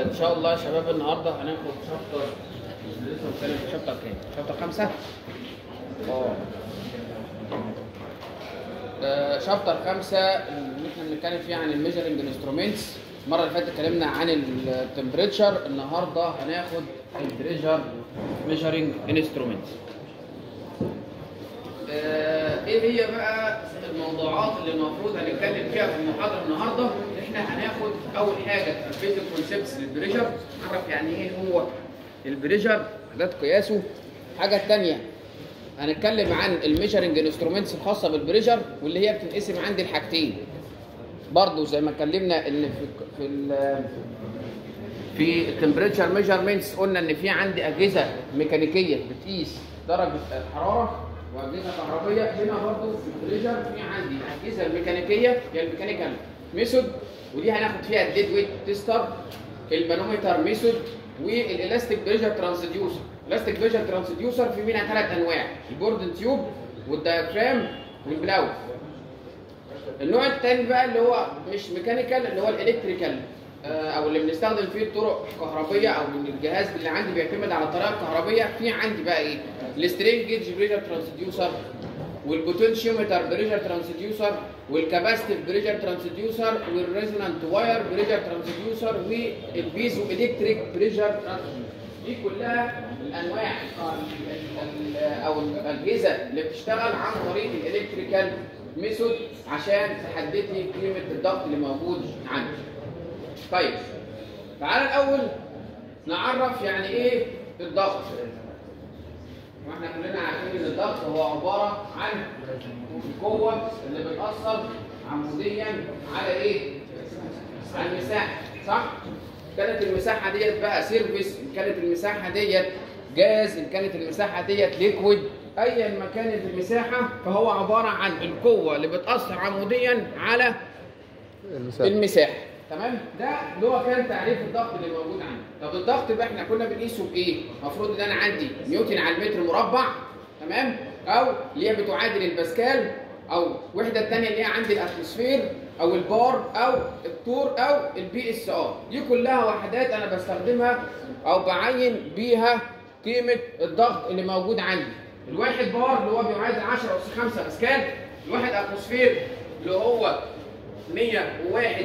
ان شاء الله يا شباب النهارده هناخد شابتر لسه بنتكلم في شابتر كام؟ شابتر خمسة؟ اه آه، شابتر خمسة اللي احنا بنتكلم فيه عن الميجرنج انسترومنتس المرة اللي فاتت اتكلمنا عن التمبريتشر النهارده هناخد البريشر ميجرنج انسترومنتس ايه هي بقى الموضوعات اللي المفروض هنتكلم فيها في المحاضره النهارده احنا هناخد اول حاجه البيزك كونسبتس للبريشر نعرف يعني ايه هو البريشر حاجات قياسه الحاجه الثانيه هنتكلم عن الميجرنج انسترومنتس الخاصه بالبريشر واللي هي بتنقسم عندي لحاجتين برضه زي ما اتكلمنا ان في في ال في التمبريتشر ميجرمنتس قلنا ان في عندي اجهزه ميكانيكيه بتقيس درجه الحراره واجهزه كهربيه هنا برضه في البريشر في عندي الاجهزه الميكانيكيه هي الميكانيكال ميثود ودي هناخد فيها الديد ويت تيستر المانومتر ميثود والالاستيك بريشر ترانسديوسر الالاستيك بريشر ترانسديوسر في منها ثلاث انواع البوردن تيوب والدايفرام والبلاو النوع الثاني بقى اللي هو مش ميكانيكال اللي هو الالكتريكال او اللي بنستخدم فيه الطرق الكهربيه او الجهاز اللي عندي بيعتمد على الطريقه الكهربيه في عندي بقى ايه السترين جيج بريشر ترانسديوسر والبوتنشيومتر بريشر ترانسديوسر والكاباسيتيف بريشر ترانسديوسر والريزونانت واير بريشر ترانسديوسر والبيزو الكتريك بريشر ترانسديوسر دي كلها الانواع او الاجهزه اللي بتشتغل عن طريق الالكتريكال ميثود عشان تحدد لي قيمه الضغط اللي موجود عندي. طيب تعالى الاول نعرف يعني ايه الضغط. واحنا كلنا عارفين ان الضغط هو عباره عن القوه اللي بتاثر عموديا على ايه؟ على المساحه صح؟ كانت المساحه ديت بقى سيرفيس ان كانت المساحه ديت جاز ان كانت المساحه ديت ليكويد ايا ما كانت المساحه فهو عباره عن القوه اللي بتاثر عموديا على المساحة المساحه تمام ده اللي هو كان تعريف الضغط اللي موجود عندي طب الضغط بقى احنا كنا بنقيسه بايه المفروض ان انا عندي نيوتن على المتر مربع تمام او اللي هي بتعادل الباسكال او الوحده الثانيه اللي هي عندي الاتموسفير او البار او الطور او البي اس ار دي كلها وحدات انا بستخدمها او بعين بيها قيمه الضغط اللي موجود عندي الواحد بار اللي هو بيعادل 10 اس 5 باسكال الواحد اتموسفير اللي هو 101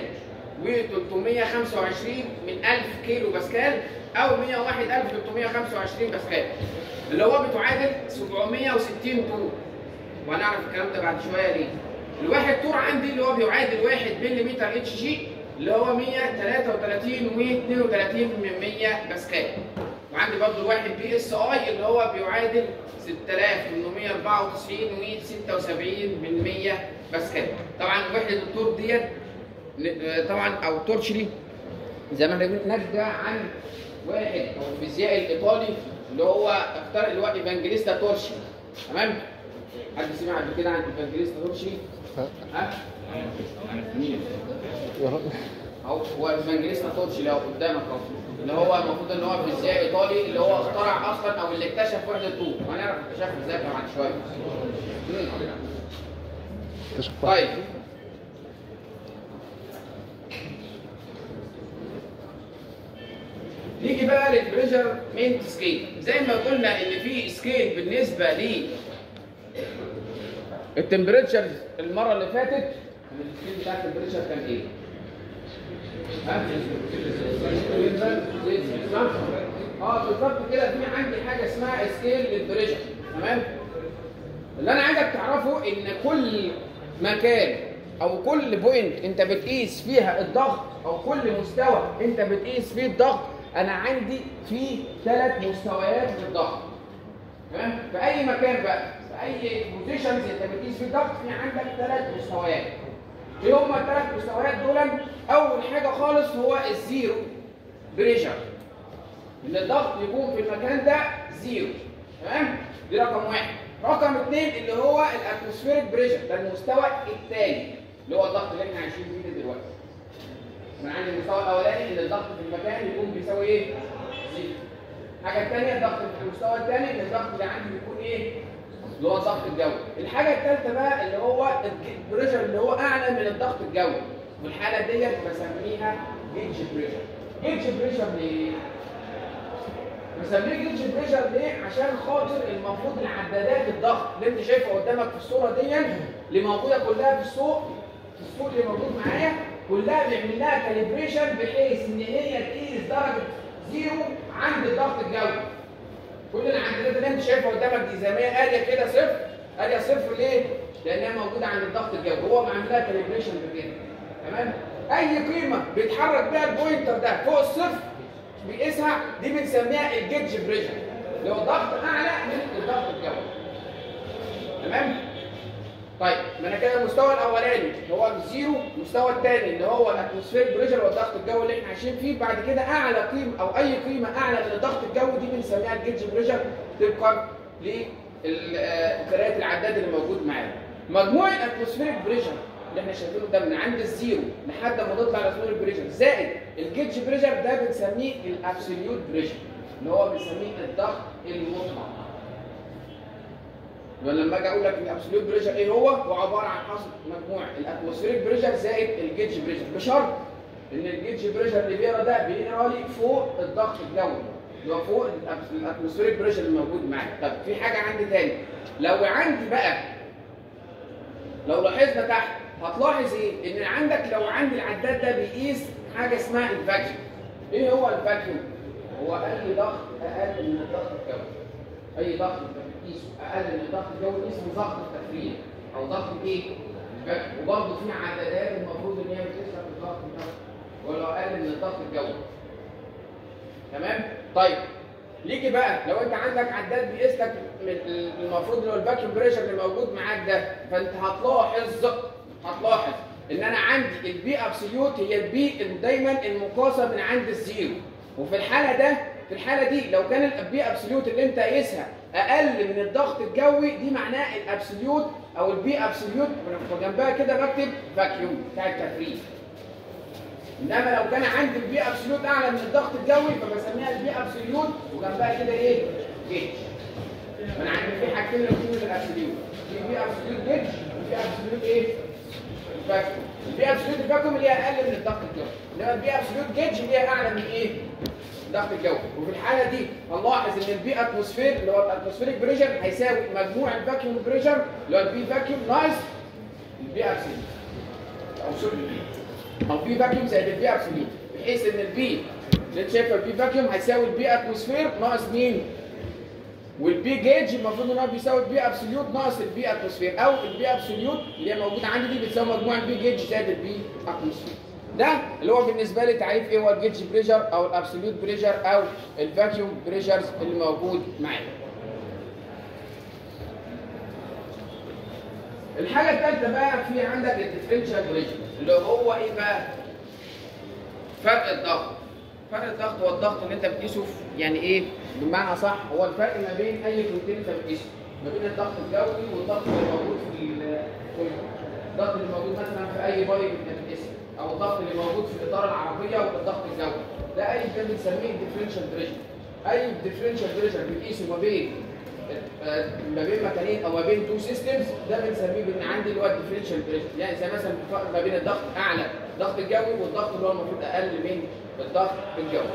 و325 من 1000 كيلو باسكال او 101325 باسكال اللي هو بتعادل 760 طور وهنعرف الكلام ده بعد شويه ليه الواحد طور عندي اللي هو بيعادل 1 ملم اتش جي اللي هو 133 و32 من 100 باسكال وعندي برضو الواحد بي اس اي اللي هو بيعادل 6894 و76 من 100 باسكال طبعا وحده الطور ديت طبعا او تورشلي زي ما احنا بنقول ناتجه عن واحد او الفيزيائي الايطالي اللي هو اختار اللي هو ايفانجيليستا تورشي تمام حد سمع قبل كده عن ايفانجيليستا تورشي ها مين اهو هو ايفانجيليستا تورشي اللي هو قدامك اهو اللي هو المفروض ان هو فيزيائي ايطالي اللي هو اخترع اصلا او اللي اكتشف وحده الطول وهنعرف اكتشافه ازاي بعد شويه اكتشف طيب نيجي بقى للبريجرمنت سكيل زي ما قلنا ان في سكيل بالنسبه ل التمبريتشر المره اللي فاتت السكيل بتاع التمبريتشر كان ايه؟ ها؟ صح؟ اه بالظبط كده في عندي حاجه اسمها سكيل للبريشر تمام؟ اللي انا عايزك تعرفه ان كل مكان او كل بوينت انت بتقيس فيها الضغط او كل مستوى انت بتقيس فيه الضغط انا عندي فيه ثلاث مستويات للضغط تمام في اي مكان بقى في اي بوزيشنز انت بتقيس فيه الضغط في عندك ثلاث مستويات ايه هم الثلاث مستويات دول اول حاجه خالص هو الزيرو بريشر ان الضغط يكون في المكان ده زيرو تمام دي رقم واحد رقم اثنين اللي هو الاتموسفيريك بريشر ده المستوى الثاني اللي هو الضغط اللي احنا عايشين فيه ده دلوقتي من عندي المستوى الاولاني ان الضغط في المكان يكون بيساوي ايه؟ زيرو. الحاجه الثانيه الضغط في المستوى الثاني ان الضغط اللي عندي بيكون ايه؟ اللي هو الضغط الجوي. الحاجه الثالثه بقى اللي هو البريشر اللي هو اعلى من الضغط الجوي. والحاله ديت بسميها جيج بريشر. جيتش بريشر ليه؟ مسميه جيتش بريشر ليه؟ عشان خاطر المفروض العدادات الضغط اللي انت شايفها قدامك في الصوره دي اللي موجوده كلها في السوق في السوق اللي موجود معايا كلها بيعمل لها كاليبريشن بحيث ان هي تقيس درجه زيرو عند الضغط الجوي. كل العدادات اللي انت شايفها قدامك دي زي ما هي قاريه كده صفر قاريه صفر ليه؟ لانها موجوده عند الضغط الجوي هو معمول لها كاليبريشن بكده تمام؟ اي قيمه بيتحرك بيها البوينتر ده فوق الصفر بيقيسها دي بنسميها الجيتج بريشر اللي هو ضغط اعلى من الضغط الجوي تمام طيب ما انا كده المستوى الاولاني اللي هو الزيرو المستوى الثاني اللي هو الاتموسفير بريشر والضغط الجوي اللي احنا عايشين فيه بعد كده اعلى قيمه او اي قيمه اعلى من الضغط الجوي دي بنسميها الجيتج بريشر طبقا لقراءه العداد اللي موجود معانا مجموع الاتموسفيريك بريشر اللي احنا شايفينه ده من عند الزيرو لحد ما نطلع الاتموسفيريك بريشر زائد الجيتج بريشر ده بنسميه الابسوليوت بريشر اللي هو بنسميه الضغط المطلق ولما اجي اقول لك الابسوليوت بريشر ايه هو؟ هو عباره عن حصر مجموع الاتموسفيريك بريشر زائد الجيتج بريشر بشرط ان الجيتج بريشر اللي بيقرا ده بيقرا لي فوق الضغط الجوي اللي هو فوق الاتموسفيريك بريشر اللي موجود معايا طب في حاجه عندي تاني لو عندي بقى لو لاحظنا تحت هتلاحظ ايه؟ ان عندك لو عندي العداد ده بيقيس حاجه اسمها الفاكيوم. ايه هو الفاكيوم؟ هو اي ضغط اقل من الضغط الجوي. اي ضغط بتقيسه اقل من الضغط الجوي اسمه ضغط التفريغ او ضغط ايه؟ الفاكيوم وبرضه في عدادات المفروض ان هي بتقيس لك الضغط الجوي ولو اقل من الضغط الجوي. تمام؟ طيب ليجي بقى لو انت عندك عداد بيقيس لك المفروض اللي هو الفاكيوم بريشر اللي موجود معاك ده فانت هتلاحظ هتلاحظ ان انا عندي البي ابسوليوت هي البي دايما المقاسه من عند الزيرو وفي الحاله ده في الحاله دي لو كان البي ابسوليوت اللي انت قايسها اقل من الضغط الجوي دي معناه الابسوليوت او البي ابسوليوت وجنبها كده بكتب فاكيوم بتاع التفريغ انما لو كان عندي البي ابسوليوت اعلى من الضغط الجوي فبسميها البي ابسوليوت وجنبها كده ايه؟ جيج. من عندي في حاجتين لقيمه الابسوليوت في بي ابسوليوت جيج وفي ابسوليوت ايه؟ الفاكيوم. البي ابسوليوت الفاكيوم اللي هي اقل من الضغط الجوي انما البي ابسوليوت جيج اللي هي اعلى من ايه؟ الضغط الجوي وفي الحاله دي هنلاحظ ان البي اتموسفير اللي هو الاتموسفيريك بريشر هيساوي مجموع الفاكيوم بريشر اللي هو البي فاكيوم ناقص البي ابسوليوت او سوري او بي فاكيوم زائد البي ابسوليوت بحيث ان البي اللي انت شايفه البي فاكيوم هيساوي البي اتموسفير ناقص مين؟ والبي جيج المفروض ان هو بيساوي البي ابسوليوت ناقص البي اتموسفير او البي ابسوليوت اللي هي موجوده عندي دي بتساوي مجموع البي جيج زائد البي اتموسفير ده اللي هو بالنسبه لي تعريف ايه هو الجيج بريشر او الابسوليوت بريشر او الفاكيوم بريشرز اللي موجود معايا الحاجه الثالثه بقى في عندك الديفرنشال بريشر اللي هو ايه بقى فرق الضغط فرق الضغط هو الضغط اللي انت بتقيسه يعني ايه بمعنى صح هو الفرق ما بين اي كونتين انت بتقيسه ما بين الضغط الجوي والضغط اللي موجود في الضغط اللي موجود مثلا في اي بايب انت بتقيسه او الضغط اللي موجود في الاطار العربيه والضغط الجوي ده اي ده بنسميه ديفرنشال بريشر اي ديفرنشال بريشر بتقيسه ما بين ما بين مكانين او ما بين تو سيستمز ده بنسميه بان عندي اللي هو الديفرنشال بريشر يعني زي مثلا الفرق ما بين الضغط اعلى الضغط الجوي والضغط اللي هو المفروض اقل من الضغط الجوي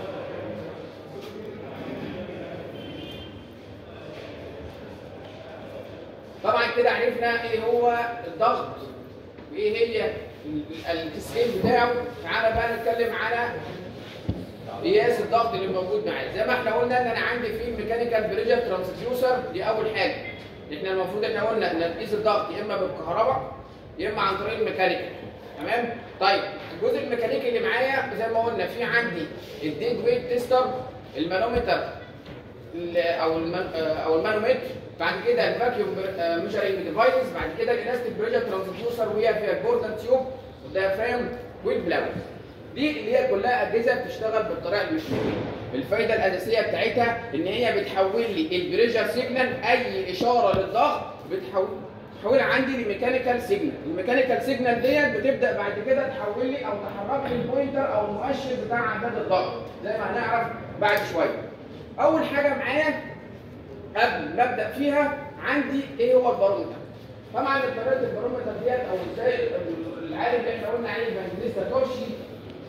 طبعا كده عرفنا ايه هو الضغط وايه هي السكيل بتاعه تعالى بقى نتكلم على قياس الضغط اللي موجود معايا زي ما احنا قلنا ان انا عندي في ميكانيكال بريشر ترانسديوسر دي اول حاجه احنا المفروض احنا قلنا ان نقيس الضغط يا اما بالكهرباء يا اما عن طريق الميكانيكال تمام طيب الجزء الميكانيكي اللي معايا زي ما قلنا في عندي الديد ويت تيستر المانومتر او المن او المانومتر بعد كده الفاكيوم ميجرنج ديفايس بعد كده الالاستيك بريشر ترانسديوسر وهي فيها الجوردن تيوب والديافرام والبلاوز دي اللي هي كلها اجهزه بتشتغل بالطريقه الميكانيكيه الفايده الاساسيه بتاعتها ان هي بتحول لي البريشر سيجنال اي اشاره للضغط بتحول تحولها عندي لميكانيكال سيجنال الميكانيكال سيجنال ديت بتبدا بعد كده تحول لي او تحرك لي البوينتر او المؤشر بتاع عداد الضغط زي ما هنعرف بعد شويه اول حاجه معايا قبل ما ابدا فيها عندي ايه هو البارومتر طبعا طريقه البارومتر ديت او ازاي العالم اللي احنا قلنا عليه الفانجليستا تورشي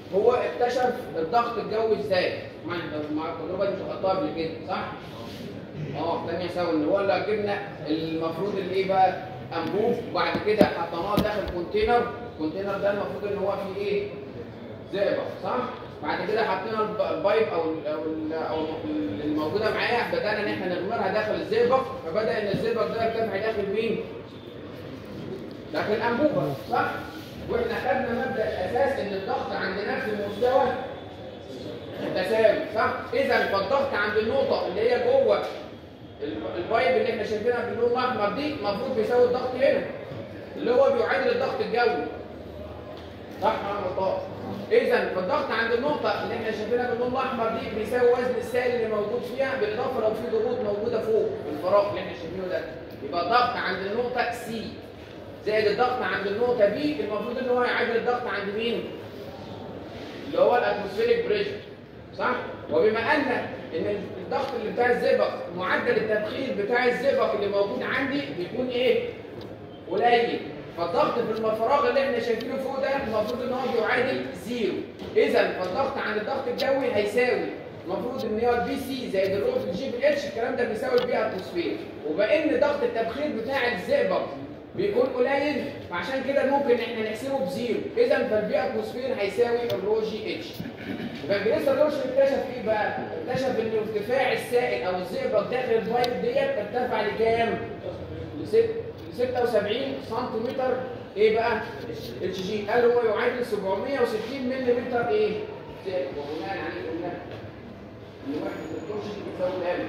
هو اكتشف الضغط الجوي ازاي طبعا انت مع التجربه دي مش خدتها قبل كده صح اه تانية سوا ان هو اللي جبنا المفروض اللي ايه بقى انبوب وبعد كده حطيناه داخل كونتينر الكونتينر ده المفروض ان هو فيه ايه زئبق صح بعد كده حطينا الب- البايب او ال او ال او ال- الموجوده معايا بدانا ان احنا نغمرها داخل الزئبق فبدا ان الزئبق ده يرتفع داخل مين داخل الانبوبه صح واحنا خدنا مبدا الاساس ان الضغط عند نفس المستوى تساوي صح اذا فالضغط عند النقطه اللي هي جوه ال- البايب اللي احنا شايفينها باللون الاحمر دي المفروض بيساوي الضغط هنا اللي هو بيعادل الضغط الجوي صح ولا غلطان اذا فالضغط عند النقطه اللي احنا شايفينها باللون الاحمر دي بيساوي وزن السائل اللي موجود فيها بالاضافه لو في ضغوط موجوده فوق في الفراغ اللي احنا شايفينه ده يبقى الضغط عند النقطه سي زائد الضغط عند النقطه بي المفروض ان هو يعادل الضغط عند مين اللي هو الاتموسفيريك بريشر صح وبما ان ان الضغط اللي بتاع الزئبق معدل التبخير بتاع الزئبق اللي موجود عندي بيكون ايه قليل فالضغط في الفراغ اللي احنا شايفينه فوق ده المفروض ان هو بيعادل زيرو اذا فالضغط عند الضغط الجوي هيساوي المفروض ان هو البي سي زائد الرو في الجي بي اتش الكلام ده بيساوي البي اتموسفير وبان ضغط التبخير بتاع الزئبق بيكون قليل فعشان كده ممكن احنا نحسبه بزيرو اذا فالبي اتموسفير هيساوي الرو جي اتش يبقى جريسر روش اكتشف ايه بقى؟ اكتشف ان ارتفاع السائل او الزئبق داخل البايب ديت ارتفع لكام؟ ل 76 سنتيمتر ايه بقى؟ اتش جي قال هو يعادل 760 ملم ايه؟ سائل وبناء عليه قلنا ان واحد الاتش جي بتساوي كام؟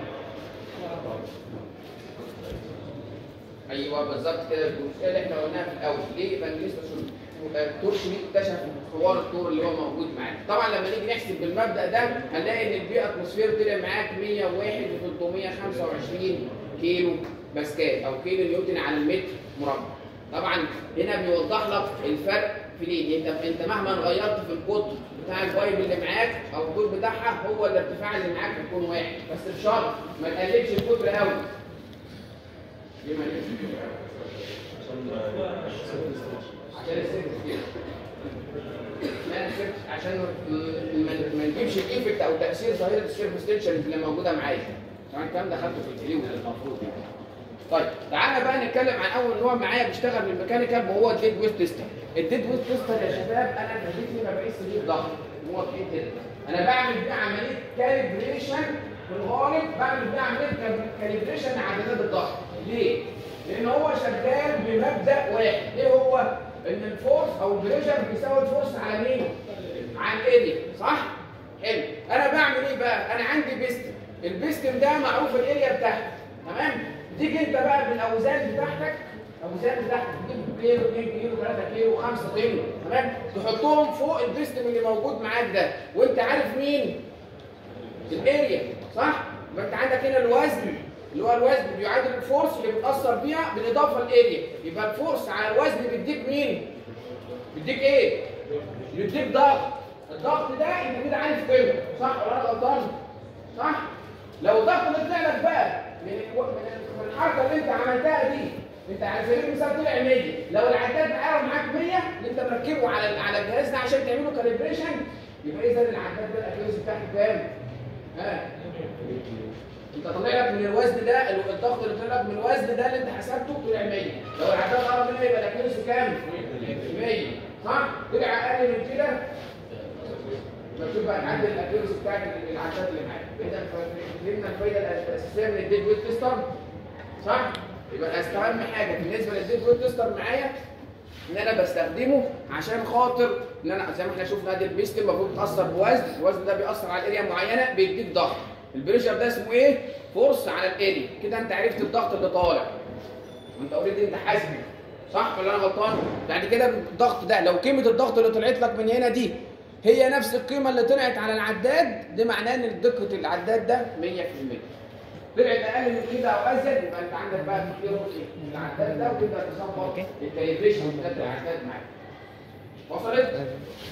ايوه بالظبط كده الجزئيه اللي احنا قلناها في الاول ليه يبقى انجليز الترشي اكتشف حوار الطور اللي هو موجود معاك طبعا لما نيجي نحسب بالمبدا ده هنلاقي ان البي اتموسفير طلع معاك 101 ل 325 كيلو باسكال او كيلو نيوتن على المتر مربع طبعا هنا بيوضح لك الفرق في ليه انت انت مهما غيرت في القطر بتاع البايب اللي معاك او الطول بتاعها هو الارتفاع اللي معاك هيكون واحد بس بشرط ما تقللش القطر قوي ليه ما نقللش القطر قوي؟ عشان السيرفس كده لا السيرفس عشان ما- ما ما نجيبش الايفكت او تاثير ظاهره السيرفس تنشن اللي موجوده معايا طبعا الكلام ده خدته في الكليو المفروض يعني طيب تعالى بقى نتكلم عن اول نوع معايا بيشتغل بالميكانيكال وهو الديد ويست تيستر الديد ويست تيستر يا شباب انا بديتني ما بقيس بيه الضغط هو في كده انا بعمل بيه عمليه كاليبريشن في الغالب بعمل بيه عمليه كاليبريشن لعدادات الضغط ليه؟ لان هو شغال بمبدا واحد ايه هو؟ ان الفورس او البريشر بيساوي الفورس على مين؟ على الاريا صح؟ حلو انا بعمل ايه بقى؟ انا عندي بيستم البيستم ده معروف الاريا بتاعته تمام؟ تيجي انت بقى بالاوزان بتاعتك الاوزان بتاعتك تجيب كيلو 2 كيلو 3 كيلو 5 كيلو تمام؟ تحطهم فوق البيستم اللي موجود معاك ده وانت عارف مين؟ الاريا صح؟ يبقى انت عندك هنا الوزن اللي هو الوزن بيعادل الفورس اللي بتاثر بيها بالاضافه للاريا يبقى الفورس على الوزن بيديك مين؟ بيديك ايه؟ بيديك ضغط الضغط ده انت كده عارف قيمته صح ولا انا غلطان؟ صح؟ لو الضغط اللي طلع لك بقى من الو- من ال- من الحركه اللي انت عملتها دي انت على سبيل المثال طلع 100 لو العداد معاه معاك 100 اللي انت مركبه على على الجهاز ده عشان تعمله كاليبريشن يبقى اذا العداد ده الاكيوزي بتاعته كام؟ ها؟ انت طالع لك من الوزن ده ال- الضغط اللي طلع لك من الوزن ده اللي انت حسبته طلع 100 لو العداد قرب منه يبقى الاكيوزي كام؟ 100 صح؟ طلع اقل من كده مكتوب بقى نعدل الاكيوزي بتاعت العداد اللي معاك اذا فهمنا الفايده الاساسيه من الديد ويت تيستر صح؟ يبقى اهم حاجه بالنسبه للديد ويت تيستر معايا ان انا بستخدمه عشان خاطر ان انا زي ما احنا شفنا ادي البيست المفروض بتاثر بوزن الوزن ده بيأثر على الاريا معينه بيديك ضغط البريشر ده اسمه ايه فورس على الاريا كده انت عرفت الضغط اللي طالع وانت اوريدي انت حاسب صح ولا انا غلطان بعد كده الضغط ده لو قيمه الضغط اللي طلعت لك من هنا دي هي نفس القيمه اللي طلعت على العداد ده معناه ان دقه العداد ده 100% طلعت اقل من كده او ازيد يبقى انت عندك بقى تغيير في العداد ده وتبدا تصمم الكاليبريشن بتاعت العداد معاك وصلت؟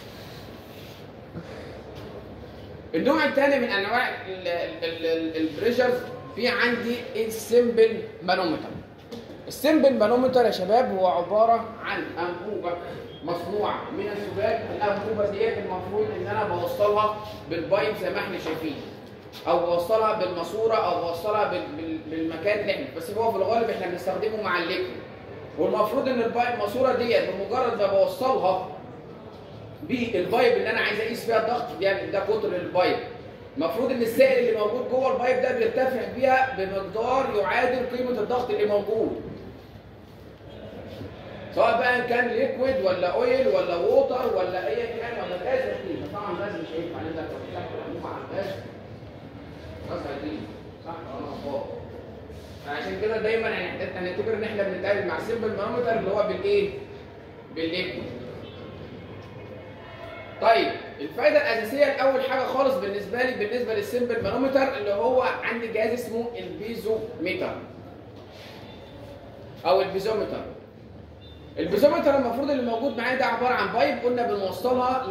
النوع الثاني من انواع البريشرز في عندي السمبل مانومتر السمبل مانومتر يا شباب هو عباره عن عندي انبوبه مصنوعه من الزجاج الانبوبه ديت المفروض ان انا بوصلها بالبايب زي ما احنا شايفين او بوصلها بالماسوره او بوصلها بال- بال- بالمكان اللي احنا بس هو في الغالب احنا بنستخدمه مع الليكويد والمفروض ان البايب الماسوره ديت بمجرد ما بوصلها بالبايب اللي انا عايز اقيس فيها الضغط يعني ده قطر البايب المفروض ان السائل اللي موجود جوه البايب ده بيرتفع بيها بمقدار يعادل قيمه الضغط اللي موجود سواء بقى كان ليكويد ولا اويل ولا ووتر ولا اي كان ولا غاز اكيد طبعا الغاز مش هينفع نقدر نتكلم على الغاز غاز هيجيب صح ولا غلط عشان كده دايما هنحت- هنعتبر ان احنا بنتعامل مع السمبل مانومتر اللي هو بالايه؟ بالليكويد طيب الفايده الاساسيه الاول حاجه خالص بالنسبه لي بالنسبه للسمبل مانومتر اللي هو عندي جهاز اسمه البيزوميتر او البيزومتر البيزومتر المفروض اللي موجود معايا ده عباره عن بايب قلنا بنوصلها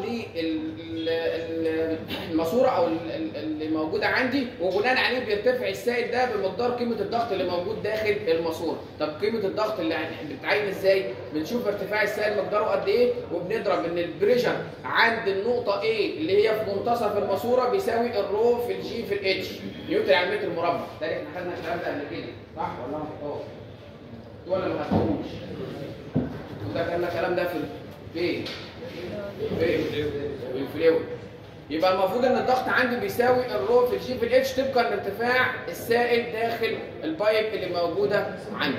للماسوره او ال- ال- اللي موجوده عندي وبناء عليه بيرتفع السائل ده بمقدار قيمه الضغط اللي موجود داخل الماسوره طب قيمه الضغط اللي هن- بتتعين ازاي بنشوف ارتفاع السائل مقداره قد ايه وبنضرب ان البريشر عند النقطه A اللي هي في منتصف الماسوره بيساوي الرو في الجي في الاتش نيوتن على المتر مربع ده احنا خدنا الكلام ده قبل كده صح ولا ما خدتوش ولا ما خدتوش وده كان الكلام ده في ال- فين؟ فين؟ في الفلويد يبقى المفروض ان الضغط عندي بيساوي الرو في الجي في الاتش طبقا لارتفاع السائل داخل البايب اللي موجوده عندي.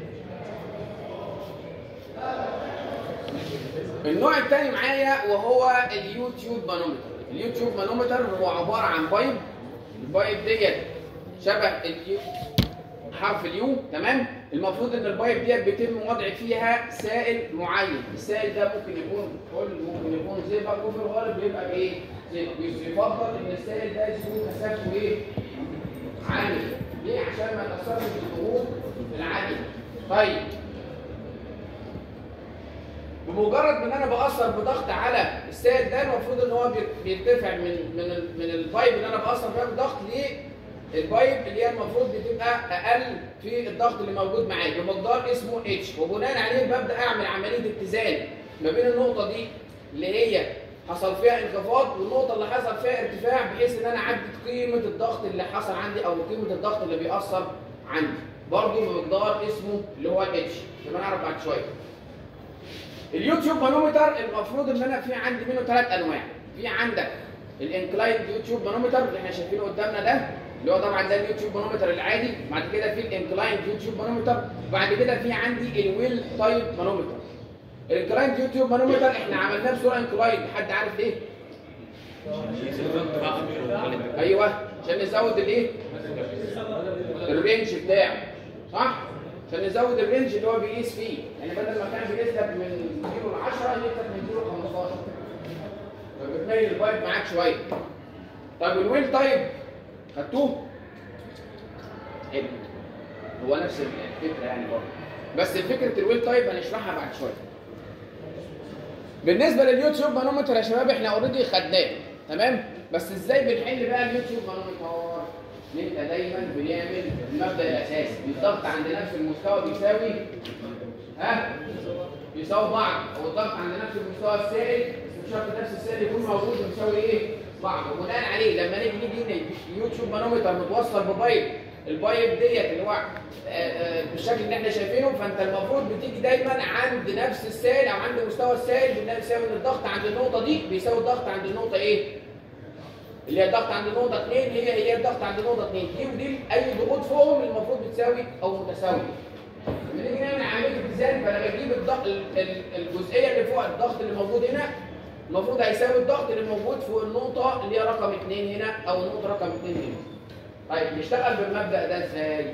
النوع الثاني معايا وهو اليوتيوب مانومتر. اليوتيوب مانومتر هو عباره عن بايب البايب ديت شبه اليو حرف اليو تمام المفروض ان البايب ديت بيتم وضع فيها سائل معين السائل ده ممكن يكون كل ممكن يكون زئبق وفي الغالب بيبقى بايه زئبق يفضل ان السائل ده يكون كثافته ايه عاليه ليه عشان ما يتاثرش بالضغوط العاليه طيب بمجرد ان انا باثر بضغط على السائل ده المفروض ان هو بي- بيرتفع من من ال- من البايب اللي انا باثر فيها بالضغط للبايب اللي هي المفروض بتبقى اقل في الضغط اللي موجود معايا بمقدار اسمه اتش وبناء عليه ببدا اعمل عمليه اتزان ما بين النقطه دي اللي هي حصل فيها انخفاض والنقطه اللي حصل فيها ارتفاع بحيث ان انا عدت قيمه الضغط اللي حصل عندي او قيمه الضغط اللي بيأثر عندي برضه بمقدار اسمه اللي هو الاتش زي ما نعرف بعد شويه اليوتيوب مانومتر المفروض ان انا في عندي منه ثلاث انواع في عندك الانكلاين يوتيوب مانومتر اللي احنا شايفينه قدامنا ده اللي هو طبعا ده اليوتيوب مانومتر العادي بعد كده في الانكلاين يوتيوب مانومتر بعد كده في عندي الويل تايب مانومتر الانكلاين يوتيوب مانومتر احنا عملناه بصوره انكلاين حد عارف ليه ايوه عشان نزود الايه الرينج بتاعه صح عشان نزود الرينج اللي هو بيقيس فيه يعني بدل ما كان بيقيس لك من 0 ل 10 يقيس لك من 0 ل 15 فبتميل البايب معاك شويه طيب الويل تايب خدتوه حلو هو نفس الفكره يعني برضه بس فكره الويل تايب هنشرحها بعد شويه بالنسبه لليوتيوب مانومتر يا شباب احنا اوريدي خدناه تمام بس ازاي بنحل بقى اليوتيوب مانومتر ان انت دايما بنعمل المبدا الاساسي الضغط عند نفس المستوى بيساوي ها بيساوي بعض او الضغط عند نفس المستوى السائل بس مش شرط نفس السائل يكون موجود بيساوي ايه بعض وبناء عليه لما نيجي نيجي هنا يوتيوب مانومتر متوصل ببايب البايب ديت اللي هو آه، آه، بالشكل اللي احنا شايفينه فانت المفروض بتيجي دايما عند نفس السائل او عند مستوى السائل بيساوي ان الضغط عند النقطه دي بيساوي الضغط عند النقطه ايه اللي هي الضغط عند النقطه 2 هي هي الضغط عند النقطه 2 دي ودي اي ضغوط فوقهم المفروض بتساوي او متساويه لما نيجي نعمل عمليه اتزان فانا بجيب الضغط ال- ال- الجزئيه اللي فوق الضغط اللي موجود هنا المفروض هيساوي الضغط اللي موجود فوق النقطه اللي هي رقم 2 هنا او النقطه رقم 2 هنا طيب نشتغل بالمبدا ده ازاي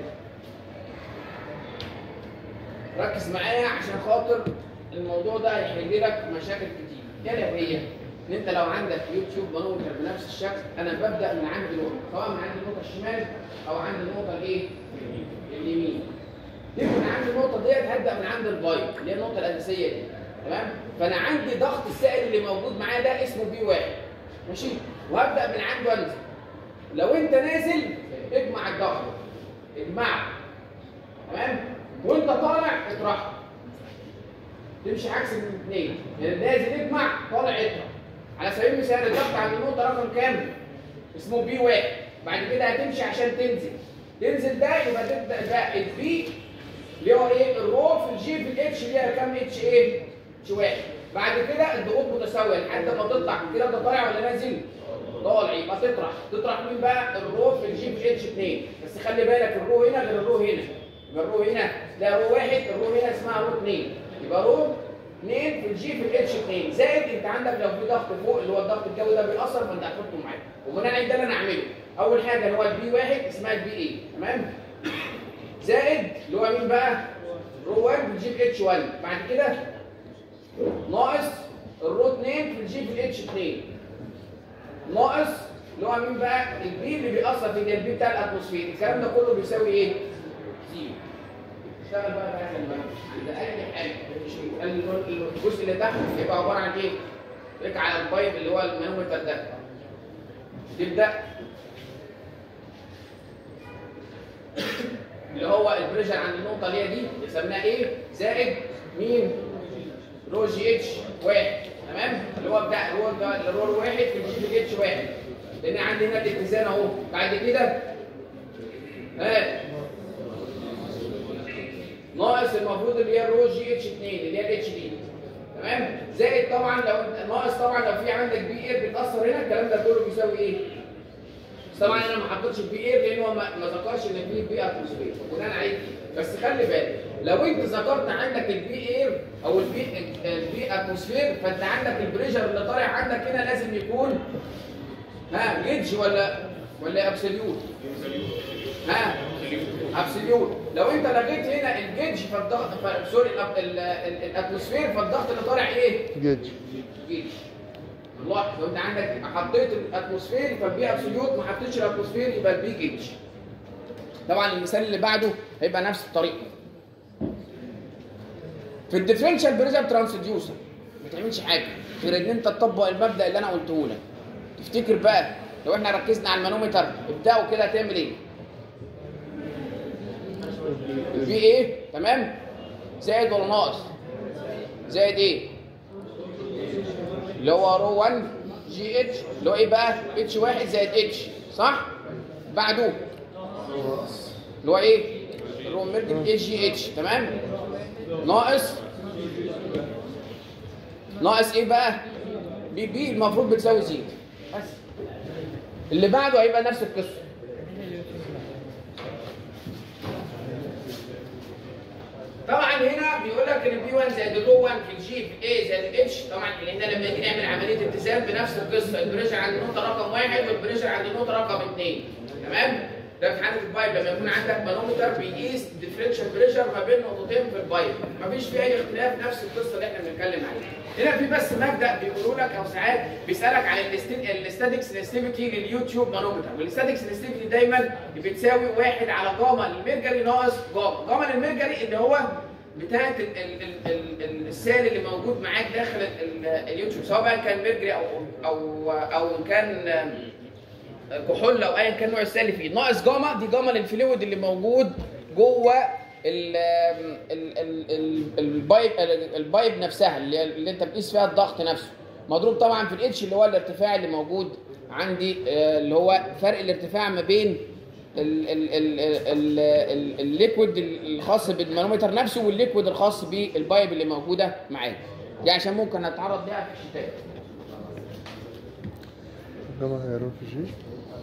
ركز معايا عشان خاطر الموضوع ده هيحل لك مشاكل كتير يا هي ان انت لو عندك يوتيوب مانومتر بنفس الشكل انا ببدا من عند نقطه سواء من عند النقطه الشمال او عند النقطه الايه اليمين دي من عند النقطه ديت هبدا من عند البايب اللي هي النقطه الاساسيه دي تمام فانا عندي ضغط السائل اللي موجود معايا ده اسمه بي واحد ماشي وهبدا من عنده انزل لو انت نازل اجمع الضغط اجمعه تمام وانت طالع اطرحه تمشي عكس الاثنين يعني نازل يجمع طالع يطلع على سبيل المثال الضغط عند النقطه رقم كام؟ اسمه بي واحد بعد كده هتمشي عشان تنزل تنزل ده يبقى تبدا ده البي اللي هو ايه الرو في الجي في الاتش اللي هي كام اتش ايه؟ اتش واحد بعد كده الضغوط متساويه لحد ما تطلع كده ده طالع ولا نازل؟ طالع يبقى تطرح تطرح مين بقى؟ الرو في الجي في اتش 2 بس خلي بالك الرو هنا غير الرو هنا يبقى الرو هنا ده رو واحد الرو هنا اسمها رو 2 يبقى رو 2 في الجي في الاتش 2 زائد انت عندك لو في ضغط فوق اللي هو الضغط الجوي ده بيأثر فانت هتحطه معاك وبناء على ده اللي انا هعمله اول حاجه اللي هو البي واحد اسمها البي اي تمام زائد اللي هو مين بقى؟ رو 1 في الجي في اتش 1 بعد كده ناقص الرو 2 في الجي في الاتش 2 ناقص اللي هو مين بقى؟ البي اللي بيأثر في ده البي بتاع الاتموسفير الكلام ده كله بيساوي ايه؟ زيرو اشتغل بقى بقى عند اي حاجه الجزء اللي تحت يبقى عباره عن ايه؟ رجع على البايب اللي هو المانومتر ده تبدا اللي هو البريشر عند النقطه اللي هي دي يسميها ايه؟ زائد مين؟ رو جي اتش واحد تمام؟ اللي هو بتاع اللي هو ده- الرو واحد في الجي في اتش واحد لان عندي هنا الاتزان اهو بعد كده ها ناقص المفروض اللي هي الرو جي اتش 2 اللي هي الاتش دي تمام زائد طبعا لو انت ناقص طبعا لو في عندك بي اير بيتاثر هنا الكلام ده كله بيساوي ايه؟ بس طبعا انا ما حطيتش البي اير لان هو ما ما ذكرش ان في بي اتموسفير بناء عليه بس خلي بالك لو انت ذكرت عندك البي اير او البي البي اتموسفير فانت عندك البريشر اللي طالع عندك هنا لازم يكون ها جيج ولا ولا ابسوليوت ها ابسوليوت لو انت لغيت هنا الجيج فالضغط ف- سوري الأب- ال- ال- الاتموسفير فالضغط اللي طالع ايه؟ جيج جيج لاحظ لو انت عندك حطيت الاتموسفير فالبي ابسوليوت ما حطيتش الاتموسفير يبقى البي جيج طبعا المثال اللي بعده هيبقى نفس الطريقه في الديفرنشال بريشر ترانسديوسر ما تعملش حاجه غير ان انت تطبق المبدا اللي انا قلته لك تفتكر بقى لو احنا ركزنا على المانومتر ابداوا كده هتعمل ايه في ايه تمام زائد ولا ناقص زائد ايه اللي هو رو 1 جي اتش اللي هو ايه بقى اتش 1 زائد اتش صح بعده اللي هو ايه رو ميركل اتش جي اتش تمام ناقص ناقص ايه بقى بي بي المفروض بتساوي زيرو بس اللي بعده هيبقى نفس القصه طبعا هنا بيقول لك ان البي 1 زائد الرو 1 في الجي في اي زائد الاتش طبعا لان لما نيجي نعمل عمليه اتزان بنفس القصه البريشر عند النقطه رقم واحد والبريشر عند النقطه رقم اثنين تمام ده في حاله البايب لما يكون عندك مانومتر بيقيس ديفرنشال بريشر ما بين نقطتين في البايب مفيش فيه اي اختلاف نفس القصه اللي احنا بنتكلم عليها هنا في بس مبدا بيقولوا لك او ساعات بيسالك على الاستاتيك سنسيتيفيتي لليوتيوب مانومتر والاستاتيك سنسيتيفيتي دايما بتساوي واحد على جاما الميرجري ناقص جاما جاما الميرجري اللي هو بتاعت ال- ال- ال- ال- ال- السائل اللي موجود معاك داخل ال- ال- اليوتيوب سواء بقى كان ميرجري او او او إن كان كحول او ايا كان نوع السائل اللي فيه ناقص جاما دي جاما للفلويد اللي موجود جوه ال ال ال ال البايب البايب نفسها اللي, اللي انت بتقيس فيها الضغط نفسه مضروب طبعا في الاتش اللي هو الارتفاع اللي موجود عندي آه، اللي هو فرق الارتفاع ما بين ال- ال- ال- ال- ال- الليكويد الخاص بالمانومتر نفسه والليكويد الخاص بالبايب اللي موجوده معاه دي عشان ممكن نتعرض ليها في الشتاء كما هيروح في جي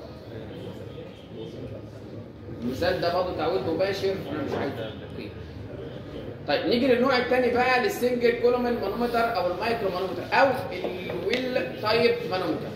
المثال ده برضه تعويض مباشر انا مش عايزه أوكي. طيب نيجي للنوع الثاني بقى للسنجل كولومن مانومتر او المايكرو مانومتر او الويل تايب مانومتر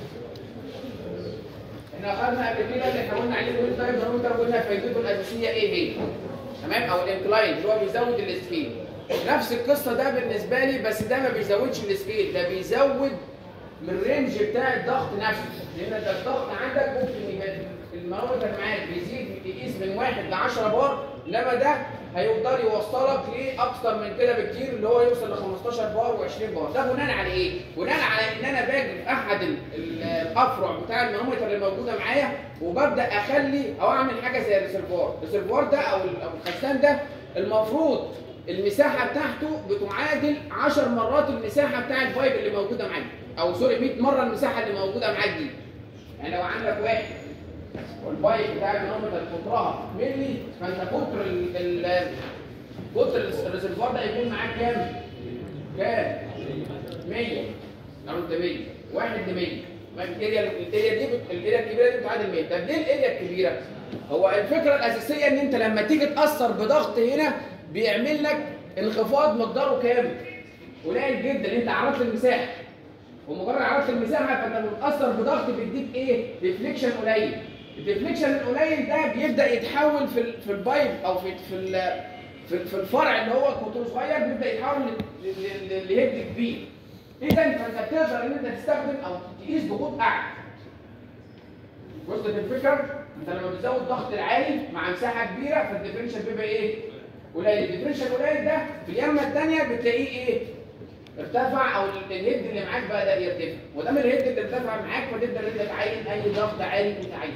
احنا اخذنا قبل كده اللي احنا قلنا عليه الويل تايب مانومتر قلنا فايدته الاساسيه ايه هي تمام او الانكلاين اللي هو بيزود السكيل نفس القصه ده بالنسبه لي بس ده ما بيزودش السكيل ده بيزود من الرينج بتاع الضغط نفسه لان ده الضغط عندك ممكن يبقى المانومتر معاك بيزيد يقيس من 1 ل 10 بار انما ده هيقدر يوصلك لاكثر من كده بكتير اللي هو يوصل ل 15 بار و20 بار ده بناء على ايه؟ بناء على ان انا باجي في احد ال- ال- الافرع بتاع المانومتر اللي موجوده معايا وببدا اخلي او اعمل حاجه زي الريسيرفوار الريسيرفوار ده او ال- أو الخزان ده المفروض المساحه بتاعته بتعادل 10 مرات المساحه بتاع البايب اللي موجوده معاك او سوري 100 مره المساحه اللي موجوده معاك دي يعني لو عندك واحد والبايب بتاع المانومتر قطرها ملي فانت قطر ال ال قطر الريزرفوار ده يكون معاك كام؟ كام؟ 100 لو انت 100 واحد ل 100 ما الاريا الاريا دي بت- الاريا الكبيره دي بتعادل 100 طب ليه الاريا الكبيره؟ هو الفكره الاساسيه ان انت لما تيجي تاثر بضغط هنا بيعمل لك انخفاض مقداره كام؟ قليل جدا انت عرضت المساحه ومجرد عرضت المساحه فانت بتاثر بضغط بيديك ايه؟ ديفليكشن قليل الديفليكشن القليل ده بيبدا يتحول في ال- في البايب او في في ال- في في الفرع اللي هو قطره صغير بيبدا يتحول ل- ل- ل- لهيد كبير اذا فانت بتقدر ان انت تستخدم او تقيس ضغوط اعلى وصلت الفكره انت لما بتزود الضغط العالي مع مساحه كبيره فالديفرنشال بيبقى ايه قليل الديفرنشال القليل ده في اليمه الثانيه بتلاقيه ايه ارتفع او الهيد اللي معاك بدا يرتفع ودام الهيد اللي ارتفع معاك فتبدا ان انت تعين اي ضغط عالي انت عايزه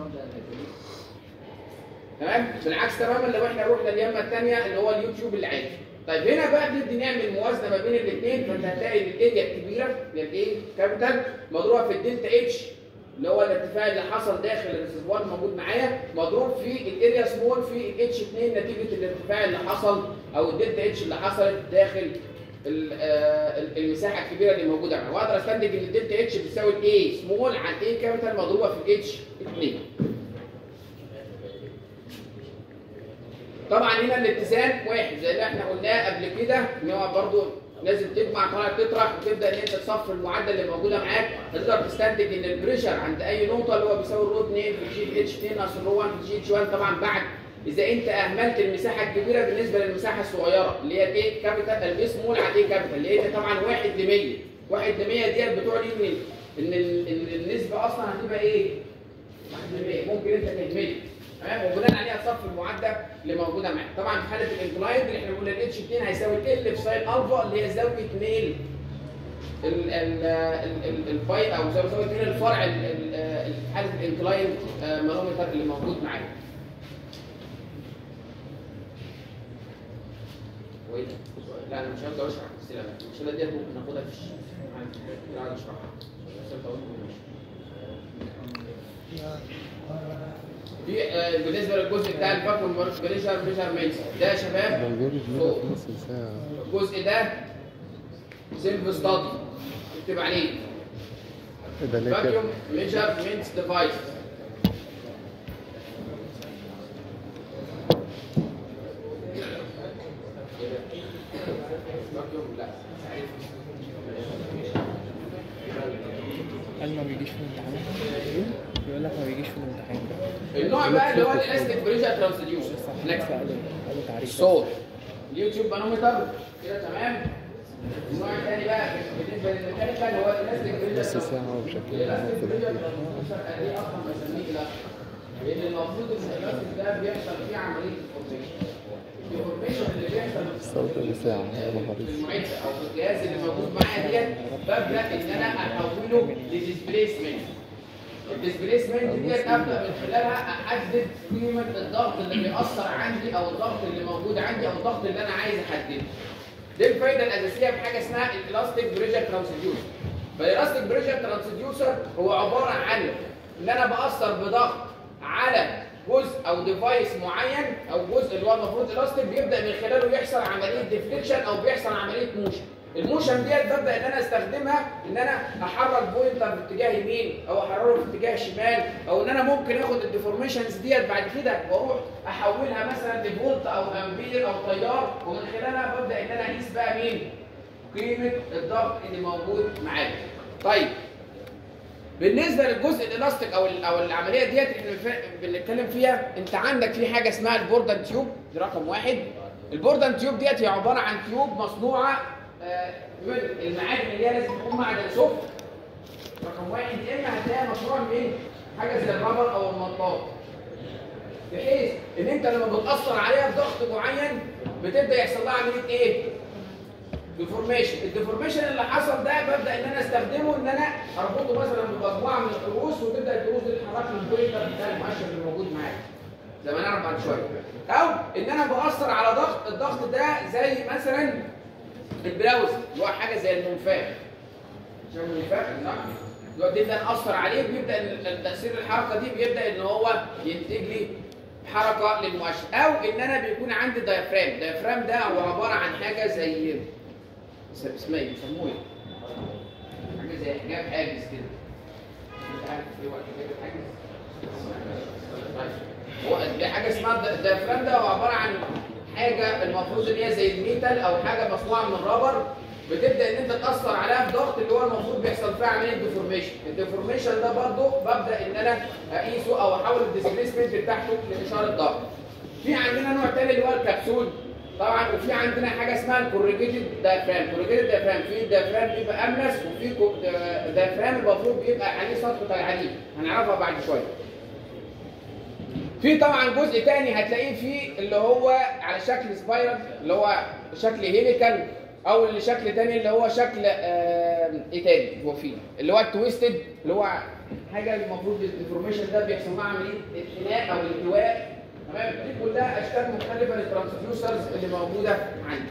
تمام بالعكس تماما لو احنا رحنا اليمه الثانيه اللي هو اليوتيوب اللي عادي طيب هنا بقى بنبتدي نعمل موازنه ما بين الاثنين فانت هتلاقي ان الاريا الكبيره اللي هي الايه كابيتال مضروبه في الدلتا اتش اللي هو الارتفاع اللي حصل داخل الريسيفوار الموجود معايا مضروب في الاريا سمول في الاتش 2 نتيجه الارتفاع اللي حصل او الدلتا اتش اللي حصلت داخل ال- آه، ال- المساحه الكبيره اللي موجوده معايا واقدر استنتج ان الدلتا اتش بتساوي الاي سمول عن اي كابيتال مضروبه في الاتش 2 طبعا هنا الاتزان واحد زي اللي احنا قلناه قبل كده ان هو برضه لازم تجمع طالع تطرح وتبدا ان انت تصفي المعدل اللي موجوده معاك هتقدر تستنتج ان البريشر عند اي نقطه اللي هو بيساوي الرو 2 في جي اتش 2 ناقص الرو 1 في جي اتش 1 طبعا بعد اذا انت اهملت المساحه الكبيره بالنسبه للمساحه الصغيره اللي هي الايه كابيتال البي سمول على ايه كابيتال لان طبعا 1 ل 100 1 ل 100 ديت بتعني ان ان ال- ال- النسبه اصلا هتبقى ايه؟ 1 ل 100 ممكن انت تهملها تمام وبناء عليها تصفي المعدل اللي موجوده معاك طبعا في حاله الانكلايند اللي احنا قلنا الاتش 2 هيساوي ال في ساين الفا اللي هي زاويه ميل ال ال ال ال الفاي او زاويه زاويه ميل الفرع ال- ال- ال- حاله الانكلايند مانومتر اللي موجود معاك وايه ده؟ لا انا مش هبدا اشرح السلسله السلسله ديت ممكن ناخدها في الش- قاعد اشرحها بس انت قلت ماشي. في آه، بالنسبه للجزء بتاع الفاكيوم بريشر ميجرمنتس ده يا شباب بلغاري جميلة فوق. في نص ساعة الجزء ده سيلف ستادي اكتب عليه إيه ده ليه كده؟ فاكيوم ميجرمنتس ديفايس لا قال ما بيجيش في الامتحان بيقول لك ما بيجيش في الامتحان النوع بقى اللي هو الاستيك بريشر ترانسديوسر قالوا قالوا تعريف الصوت اليوتيوب مانومتر كده تمام النوع الثاني بقى بالنسبه للميكانيكال هو الاستيك بريشر نص ساعة وشكلها الاستيك في بريشر الأخير. ترانسديوسر دي اصلا بسميه الاستيك لان المفروض ان الاستيك ده بيحصل فيه عمليه ديفورميشن الديفورميشن اللي بيحصل الصوت اللي ساعة يا في نهار أسود. المعده او في الجهاز اللي موجود معايا ديت ببدا ان انا احوله لديسبيسمنت الديسبيسمنت ديت ابدا من خلالها احدد قيمه الضغط اللي بيأثر عندي او الضغط اللي موجود عندي او الضغط اللي انا عايز احدده دي الفايده الاساسيه بحاجه اسمها الالاستيك بريشر ترانسديوسر فالالاستيك بريشر ترانسديوسر هو عباره عن ان انا باثر بضغط على جزء او ديفايس معين او جزء اللي هو المفروض الاستيك بيبدا من خلاله يحصل عمليه ديفليكشن او بيحصل عمليه موشن الموشن ديت ببدا ان انا استخدمها ان انا احرك بوينتر في اتجاه يمين او احرره في اتجاه شمال او ان انا ممكن اخد الديفورميشنز ديت بعد كده واروح احولها مثلا لفولت او امبير او تيار ومن خلالها ببدا ان انا اقيس بقى مين؟ قيمه الضغط اللي موجود معايا. طيب بالنسبه للجزء الالاستيك او ال- او العمليه ديت احنا بنف- بنتكلم فيها انت عندك في حاجه اسمها البوردان تيوب دي رقم واحد البوردان تيوب ديت هي عباره عن تيوب مصنوعه آه، من المعادن اللي هي لازم تكون معدن سفر رقم واحد يا اما هتلاقيها مصنوعه من ايه؟ حاجه زي الرابر او المطاط بحيث ان انت لما بتاثر عليها بضغط معين بتبدا يحصل لها عمليه ايه؟ ديفورميشن الديفورميشن اللي حصل ده ببدا ان انا استخدمه ان انا اربطه مثلا بمجموعه من التروس وتبدا التروس دي تتحرك من البوينتر بتاع المؤشر اللي موجود معاك زي ما نعرف بعد شويه او ان انا باثر على ضغط الضغط ده زي مثلا البراوز اللي هو حاجه زي المنفاخ شايف المنفاخ صح؟ اللي هو بيبدا ناثر عليه بيبدا إن تاثير الحركه دي بيبدا ان هو ينتج لي حركه للمؤشر او ان انا بيكون عندي دايفرام الدايفرام ده هو عباره عن حاجه زي اسمها ايه بيسموه ايه؟ حاجه زي حجاب حاجز كده مش عارف ايه هو حجاب حاجز طيب. هو دي حاجه اسمها الدايفرام ده هو عباره عن حاجه المفروض ان هي زي الميتال او حاجه مصنوعه من الرابر بتبدا ان انت تاثر عليها بضغط اللي هو المفروض بيحصل فيها عمليه ديفورميشن الديفورميشن ده برضه ببدا ان انا اقيسه او احول الديسبيسمنت بتاعته لاشاره ضغط في عندنا نوع تاني اللي هو الكبسول طبعا وفي عندنا حاجه اسمها الكوريجيتد دايفرام كوريجيتد دايفرام في دايفرام بيبقى املس وفي كو- دا- دايفرام المفروض بيبقى عليه سطح حديد هنعرفها بعد شويه في طبعا جزء تاني هتلاقيه فيه اللي هو على شكل سبايرال اللي هو شكل هيليكال او اللي شكل تاني اللي هو شكل آه ايه تاني هو فيه اللي هو التويستد اللي هو حاجه المفروض الانفورميشن ده بيحصل معاها عمليه انحناء او التواء تمام دي كلها اشكال مختلفه للترانسديوسرز اللي موجوده عندي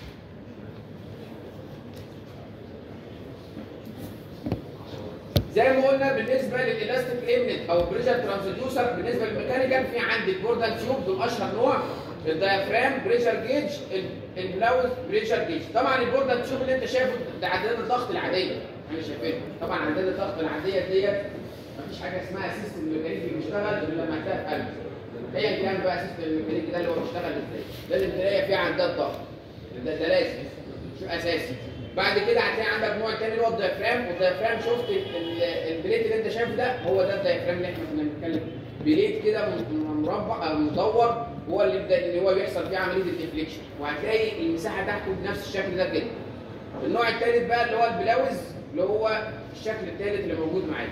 زي ما قلنا بالنسبه للالاستيك ليمنت او بريشر ترانسديوسر بالنسبه للميكانيكال في عندي البوردال تيوب دول اشهر نوع الدايفرام بريشر جيج البلاوز بريشر جيج طبعا البوردال تيوب اللي انت شايفه ده عداد الضغط العاديه احنا شايفينها طبعا عداد الضغط العاديه ديت مفيش حاجه اسمها سيستم ميكانيكي بيشتغل الا لما تلاقي قلب ايا كان بقى سيستم الميكانيكي ده اللي هو بيشتغل ازاي لازم تلاقي فيه عداد ضغط ده, ده لازم شو اساسي بعد كده هتلاقي عندك نوع تاني اللي هو الدايفرام والدايفرام شفت ال- ال- البليت اللي انت شايفه ده هو ده الدايفرام اللي احنا كنا بنتكلم بليت كده م- مربع او مدور هو اللي يبدا ان هو بيحصل فيه عمليه الديفليكشن وهتلاقي المساحه تحته بنفس الشكل ده كده النوع الثالث بقى اللي هو البلاوز اللي هو الشكل الثالث اللي موجود معاك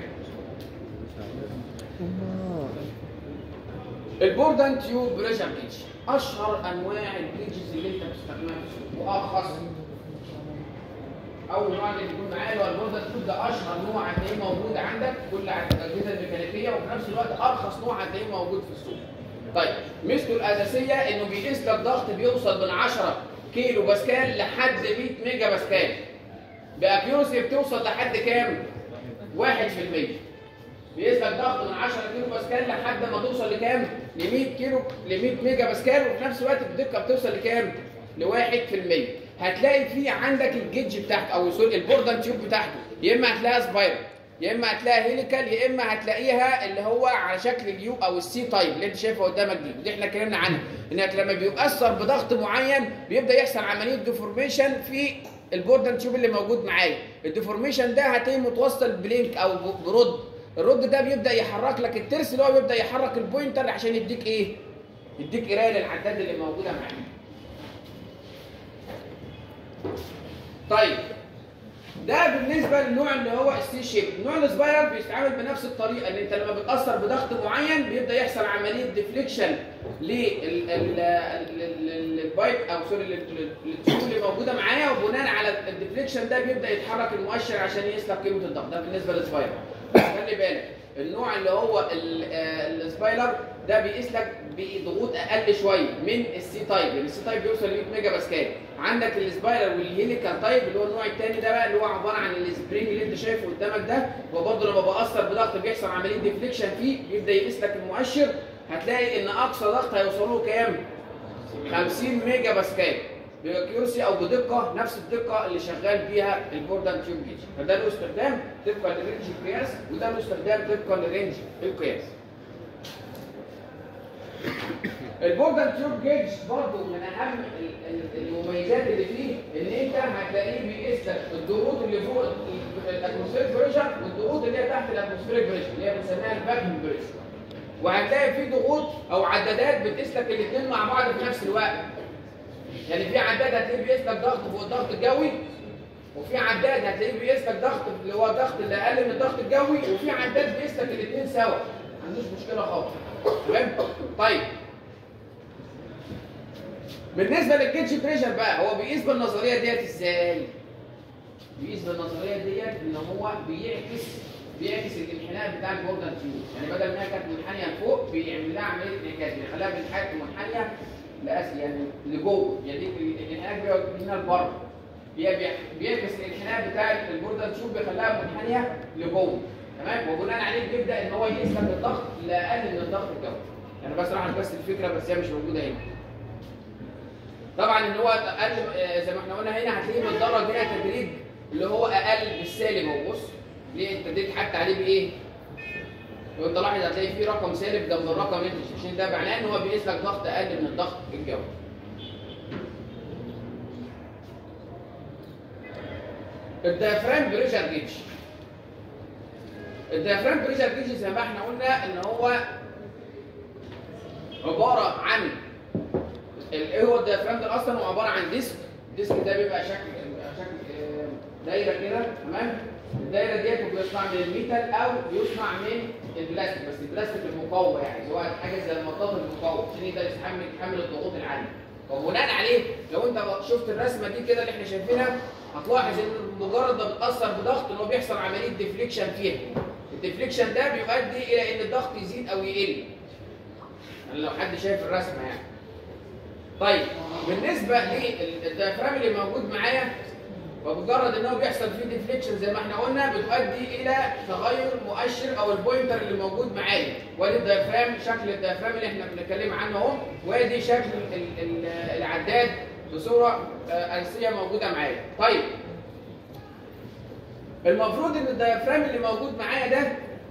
البوردان تيوب بريشر جيج اشهر انواع الجيجز اللي انت بتستخدمها في السوق وارخص اول نوع اللي بيكون معايا اللي هو البوردان تيوب ده اشهر نوع هتلاقيه موجود عندك كل الاجهزه الميكانيكيه وفي نفس الوقت ارخص نوع هتلاقيه موجود في السوق طيب ميزته الاساسيه انه بيقيس لك ضغط بيوصل من 10 كيلو باسكال لحد 100 ميجا باسكال باكيوسي بتوصل لحد كام 1% بيقيس لك ضغط من 10 كيلو باسكال لحد ما توصل لكام؟ ل 100 كيلو ل 100 ميجا باسكال وفي نفس الوقت الدقه بتوصل لكام؟ ل 1% هتلاقي في عندك الجيج بتاعك او سوري البوردان تيوب بتاعته يا اما هتلاقيها سبايرال يا اما هتلاقيها هيليكال يا اما هتلاقيها اللي هو على شكل اليو او السي تايب اللي انت شايفها قدامك دي ودي احنا اتكلمنا عنها انك لما بيؤثر بضغط معين بيبدا يحصل عمليه ديفورميشن في البوردان تيوب اللي موجود معايا الديفورميشن ده هتلاقيه متوصل بلينك او ب- برد الرد ده بيبدا يحرك لك الترس اللي هو بيبدا يحرك البوينتر عشان يديك ايه يديك قرايه للعداد اللي موجوده معاك طيب ده بالنسبه للنوع اللي هو السي شيب النوع السبايرال بيستعمل بنفس الطريقه ان انت لما بتاثر بضغط معين بيبدا يحصل عمليه ديفليكشن للبايب او سوري لل- لل- للتيوب اللي موجوده معايا وبناء على الديفليكشن ده بيبدا يتحرك المؤشر عشان يقيس لك قيمه الضغط ده بالنسبه للسبايرال بس خلي بالك النوع اللي هو ال- آه، السبايلر ده بيقيس لك بضغوط اقل شويه من السي تايب يعني السي تايب بيوصل ل 100 ميجا باسكال عندك السبايلر والهيليكال تايب اللي هو النوع الثاني ده بقى اللي هو عباره عن السبرينج اللي انت شايفه قدامك ده هو برضه لما باثر بضغط بيحصل عمليه ديفليكشن فيه بيبدا يقيس لك المؤشر هتلاقي ان اقصى ضغط هيوصل له كام 50 ميجا باسكال باكيورسي او بدقه نفس الدقه اللي شغال بيها البوردان تيوب جيج فده له استخدام طبقا لرينج القياس وده له استخدام طبقا لرينج القياس البوردان تيوب جيج برضه من اهم ال- ال- المميزات اللي فيه ان انت هتلاقيه بيقيس لك الضغوط اللي فوق الاتموسفيريك بريشر والضغوط اللي هي تحت الاتموسفيريك بريشر اللي هي بنسميها الفاكيوم بريشر وهتلاقي في ضغوط او عدادات بتقيس لك الاثنين مع بعض في نفس الوقت يعني في عداد هتلاقيه بيقيس لك ضغط فوق الضغط الجوي وفي عداد هتلاقيه بيقيس لك ضغط اللي هو الضغط اللي اقل من الضغط الجوي وفي عداد بيقيس لك الاثنين سوا ما عندوش مشكله خالص تمام طيب بالنسبه للجيتش بريشر بقى هو بيقيس بالنظريه ديت ازاي بيقيس بالنظريه ديت ان هو بيعكس بيعكس الانحناء بتاع البوردر تيوب يعني بدل ما هي كانت منحنيه لفوق بيعمل لها عمليه انعكاس بيخليها بالحاجه منحنيه لأس يعني لجوه يعني الانحناء بيودي هنا لبره بي- بي- بيعكس الانحناء بتاع البوردر تيوب بيخليها منحنيه لجوه تمام وبناء عليه بيبدا ان هو يقيس لك الضغط لاقل من الضغط الجوي يعني بس راح بس الفكره بس هي مش موجوده هنا طبعا ان هو اقل آه، زي ما احنا قلنا هنا هتلاقيه متدرج هنا تدريج اللي هو اقل بالسالب اهو بص ليه التدريج حتى عليه بايه؟ لو انت لاحظ هتلاقي فيه رقم سالب جنب الرقم اللي انت عشان ده معناه ان هو بيقيس لك ضغط اقل من الضغط الجوي. الديافرام بريشر جيج الديافرام بريشر جيج زي ما احنا قلنا ان هو عباره عن ال- ايه هو الديافرام ده اصلا هو عباره عن ديسك الديسك ده بيبقى شكل شكل آه، دايره كده تمام الدايره ديت بيصنع من الميتال او بيصنع من البلاستيك بس البلاستيك المقوى يعني اللي هو حاجه زي المطاط المقوى عشان يقدر يتحمل يتحمل الضغوط العاليه وبناء عليه لو انت شفت الرسمه دي كده اللي احنا شايفينها هتلاحظ ان مجرد ما بتاثر بضغط ان هو بيحصل عمليه ديفليكشن فيها الديفليكشن ده بيؤدي الى ان الضغط يزيد او يقل يعني لو حد شايف الرسمه يعني طيب بالنسبه للديافرام اللي موجود معايا ومجرد ان هو بيحصل فيه ديفليكشن زي ما احنا قلنا بتؤدي الى تغير مؤشر او البوينتر اللي موجود معايا وادي الديافرام شكل الديافرام اللي احنا بنتكلم عنه اهو وادي شكل ال- ال- العداد بصوره آه، اساسيه موجوده معايا طيب المفروض ان الديافرام اللي موجود معايا ده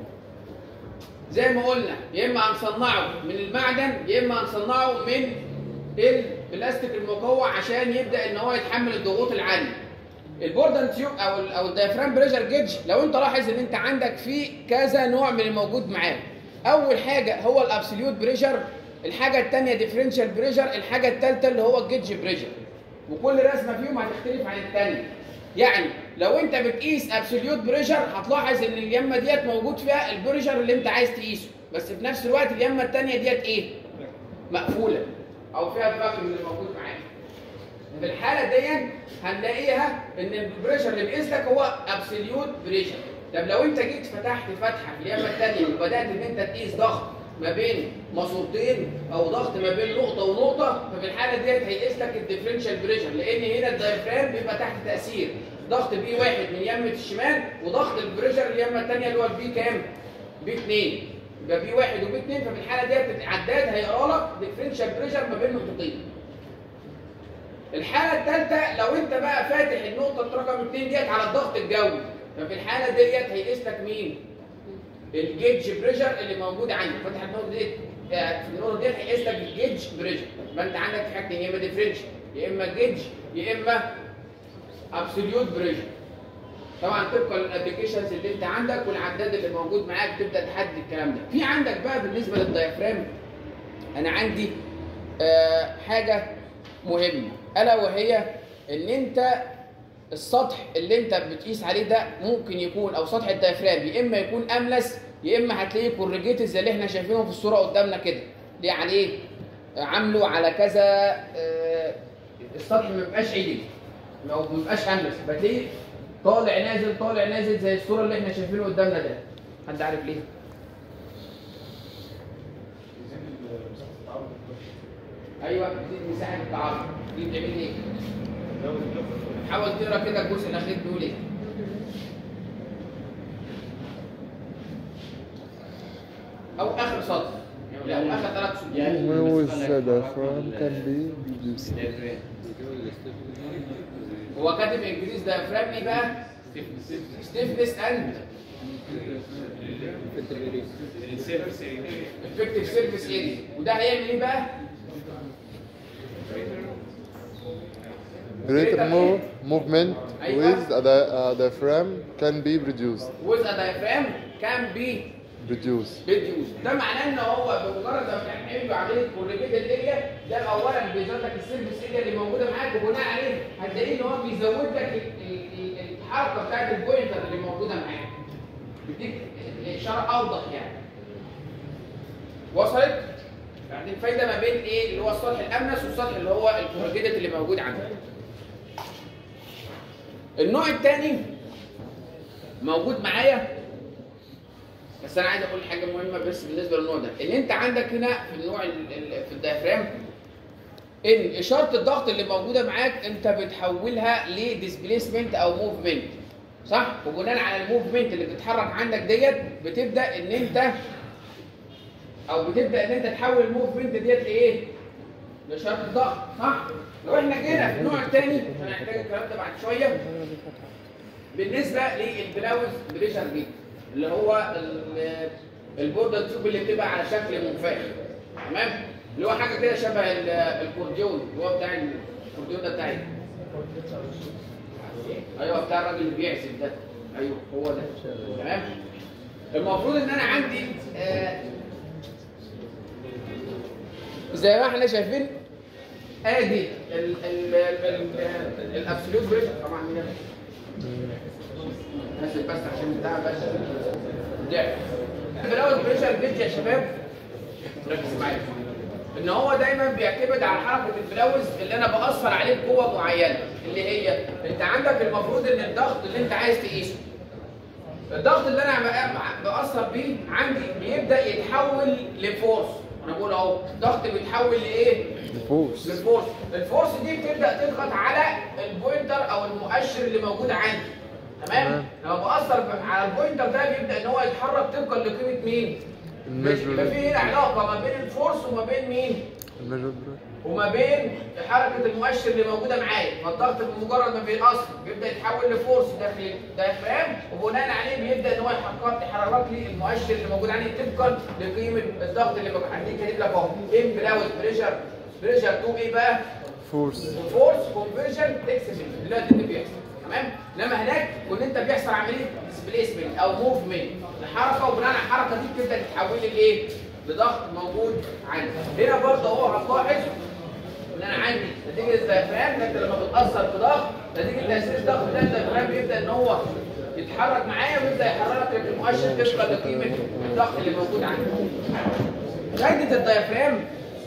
زي ما قلنا يا اما هنصنعه من المعدن يا اما هنصنعه من البلاستيك المقوى عشان يبدا ان هو يتحمل الضغوط العاليه البوردن تيوب او ال او الديافرام بريشر جيج لو انت لاحظ ان انت عندك فيه كذا نوع من الموجود معاه اول حاجه هو الابسوليوت بريشر الحاجه الثانيه ديفرنشال بريشر الحاجه الثالثه اللي هو الجيج بريشر وكل رسمه فيهم هتختلف عن الثانيه يعني لو انت بتقيس ابسوليوت بريشر هتلاحظ ان اليمه ديت موجود فيها البريشر اللي انت عايز تقيسه بس في نفس الوقت اليمه الثانيه ديت ايه مقفوله او فيها الفاكيوم اللي موجود معاك في الحاله دي هنلاقيها ان البريشر اللي بيقيس لك هو ابسوليوت بريشر طب لو انت جيت فتحت فتحه في اليمه الثانيه وبدات ان انت تقيس ضغط ما بين ماسورتين او ضغط ما بين نقطه ونقطه ففي الحاله ديت هيقيس لك الديفرنشال بريشر لان هنا الدايفرام بيبقى تحت تاثير ضغط بي واحد من يمه الشمال وضغط البريشر اليمه الثانيه اللي هو البي كام؟ بي 2 يبقى بي واحد وبي 2 ففي الحاله ديت العداد هيقرا لك ديفرنشال بريشر ما بين نقطتين الحالة الثالثة لو أنت بقى فاتح النقطة رقم 2 ديت على الضغط الجوي ففي الحالة ديت هيقيس لك مين؟ الجيج بريشر اللي موجود عندك فاتح النقطة ديت آه، في النقطة ديت هيقيس لك الجيج بريشر يبقى أنت عندك في حاجتين يا إما ديفرنشال يا إما جيج يا إما ابسوليوت بريشر طبعا طبقا للابلكيشنز اللي انت عندك والعداد اللي موجود معاك تبدا تحدد الكلام ده في عندك بقى بالنسبه للديافرام انا عندي آه حاجه مهمه الا وهي ان انت السطح اللي انت بتقيس عليه ده ممكن يكون او سطح الديافرام يا اما يكون املس يا اما هتلاقيه كورجيتد زي اللي احنا شايفينه في الصوره قدامنا كده ليه عليه عامله على كذا آه، السطح ما بيبقاش عدل لو ما بيبقاش املس بتلاقيه طالع نازل طالع نازل زي الصوره اللي احنا شايفينه قدامنا ده حد عارف ليه؟ ايوه بتزيد مساحه التعارض دي بتعمل ايه؟ حاول تقرا كده الجزء الاخير بيقول ايه؟ او اخر سطر يعني او اخر ثلاث سطور When was the diaphragm can be reduced? هو كاتب انجليزي دايفرام ايه بقى؟ ستيفنس اند افكتيف سيرفيس اريا وده هيعمل ايه بقى؟ Greater move, movement with a di- uh, diaphragm can be reduced. وذ ا دايفرام كان بي Reduced. بيديوز ده معناه ان هو بمجرد ما بتعمل له عمليه كورليجيت الاريا ده اولا بيزود لك السيرفيس اريا اللي موجوده معاك وبناء عليه هتلاقيه ان هو بيزود لك ال- ال- ال- الحركه بتاعت البوينتر اللي موجوده معاك بيديك اشاره اوضح يعني وصلت؟ يعني الفايده ما بين ايه اللي هو السطح الامنس والسطح اللي هو الكورليجيت اللي موجود عندك النوع الثاني موجود معايا بس انا عايز اقول حاجه مهمه بس بالنسبه للنوع ده ان انت عندك هنا في النوع ال- ال- في الديافرام ان اشاره الضغط اللي موجوده معاك انت بتحولها لديسبيسمنت او موفمنت صح وبناء على الموفمنت اللي بتتحرك عندك ديت بتبدا ان انت او بتبدا ان انت تحول الموفمنت ديت لايه لاشاره الضغط صح لو احنا جينا في النوع الثاني هنحتاج الكلام ده بعد شويه بالنسبه للبلاوز بريشر جيت اللي هو ال- البوردة تيوب اللي بتبقى على شكل منفاخ تمام اللي هو حاجه كده شبه ال- الكورديون اللي هو بتاع الكورديون ده بتاعي ايوه بتاع الراجل اللي بيعزف ده ايوه هو ده تمام المفروض ان انا عندي آه زي ما احنا شايفين ادي ال- ال- ال- ال- الابسوليوت بريشر طبعا هنا اسف بس عشان بتاع بس ضعف البلاوز بريشر جيج يا شباب ركز معايا ان هو دايما بيعتمد على حركه البلاوز اللي انا باثر عليه بقوه معينه اللي هي انت عندك المفروض ان الضغط اللي انت عايز تقيسه الضغط اللي انا بأ- باثر بيه عندي بيبدا يتحول لفورس انا بقول اهو الضغط بيتحول لايه فورس للفورس الفورس دي بتبدا تضغط على البوينتر او المؤشر اللي موجود عندي تمام تمام. لما باثر ب- على البوينتر ده بيبدا ان هو يتحرك طبقا لقيمه مين الميجر يبقى في هنا علاقه ما بين الفورس وما بين مين الميجر وما بين حركه المؤشر اللي موجوده معايا فالضغط بمجرد ما بيأثر بيبدا يتحول لفورس داخل الدايفرام وبناء عليه بيبدا ان هو يحرك يحرك لي المؤشر اللي موجود عندي طبقا لقيمه الضغط اللي موجود عندي كاتب لك اهو ام بلاوز بريشر بريشر 2 ايه بقى؟ فورس فورس كونفرجن اكسبشن دلوقتي اللي بيحصل تمام انما هناك كنت انت بيحصل عمليه ديسبيسمنت او موفمنت الحركه وبناء على الحركه دي بتبدا تتحول لايه؟ لضغط موجود عندي هنا برضه اهو هتلاحظ ان انا عندي نتيجه الديافرام انت لما بتاثر في ضغط نتيجه تاثير الضغط ده الديافرام بيبدا ان هو يتحرك معايا ويبدا يحرك لك المؤشر طبقا لقيمه الضغط اللي موجود عندي. فايده الديافرام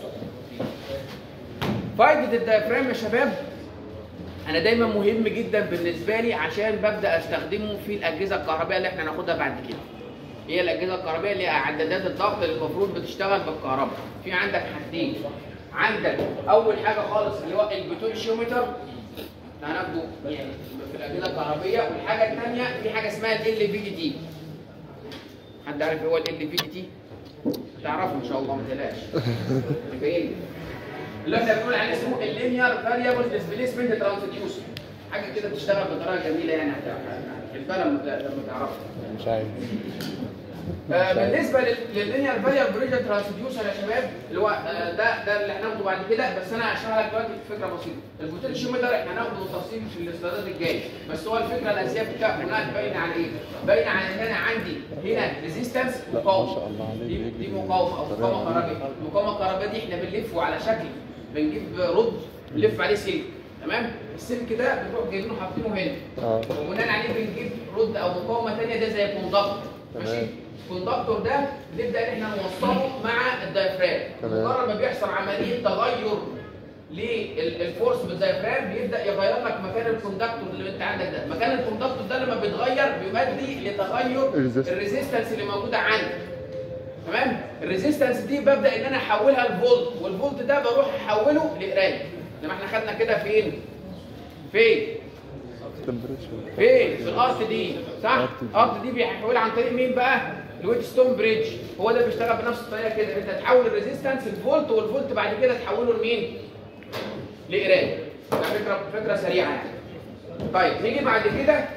فايده الديافرام يا شباب انا دايما مهم جدا بالنسبه لي عشان ببدا استخدمه في الاجهزه الكهربائيه اللي احنا هناخدها بعد كده هي الاجهزه الكهربائيه اللي هي عدادات الضغط اللي المفروض بتشتغل بالكهرباء في عندك حاجتين عندك اول حاجه خالص اللي هو البوتنشيومتر هناخده يعني في الاجهزه الكهربائيه والحاجه الثانيه في حاجه اسمها ال في دي تي حد عارف ايه هو ال في دي تي تعرفه ان شاء الله ما تقلقش فين اللي احنا بنقول عليه اسمه اللينير فاريبل ديسبيسمنت ترانسديوسر حاجه كده بتشتغل بطريقه جميله يعني هتحبها لما لما تعرفها مش عارف آه، بالنسبه لللينير فاريبل بريشر ترانسديوسر يا شباب اللي هو آه، ده ده اللي هناخده بعد كده بس انا هشرح لك دلوقتي فكره بسيطه البوتنشيومتر احنا هناخده بالتفصيل في السلايدات الجايه بس هو الفكره الاساسيه بتاعته انها باينه على ايه؟ باينه على ان انا عندي هنا ريزيستنس لا، مقاومه ما شاء الله عليه دي, بيجري دي مقاومه او بطريقة مقاومه كهربائيه المقاومه الكهربائيه دي احنا بنلفه على شكل بنجيب رد نلف عليه سلك تمام السلك ده بنروح جايبينه حاطينه هنا اه وبناء عليه بنجيب رد او مقاومه ثانيه ده زي كوندكتور ماشي تمام. الكوندكتور ده بنبدا ان احنا نوصله مع الدايفرام تمام. مجرد ما بيحصل عمليه تغير للفورس بالدايفرام بيبدا يغير لك مكان الكوندكتور اللي انت عندك ده مكان الكوندكتور ده لما بيتغير بيؤدي لتغير الريزيست- الريزيستنس اللي موجوده عندك تمام الريزيستنس دي ببدا ان انا احولها لفولت والفولت ده بروح احوله لقرايه زي ما احنا خدنا كده فين فين temperature فين؟ في الارت دي صح؟ RT دي. الارت دي بيحولها عن طريق مين بقى؟ الويت ستون بريدج هو ده بيشتغل بنفس الطريقه كده انت تحول الريزيستنس لفولت والفولت بعد كده تحوله لمين؟ لقرايه ده فكره فكره سريعه يعني طيب نيجي بعد كده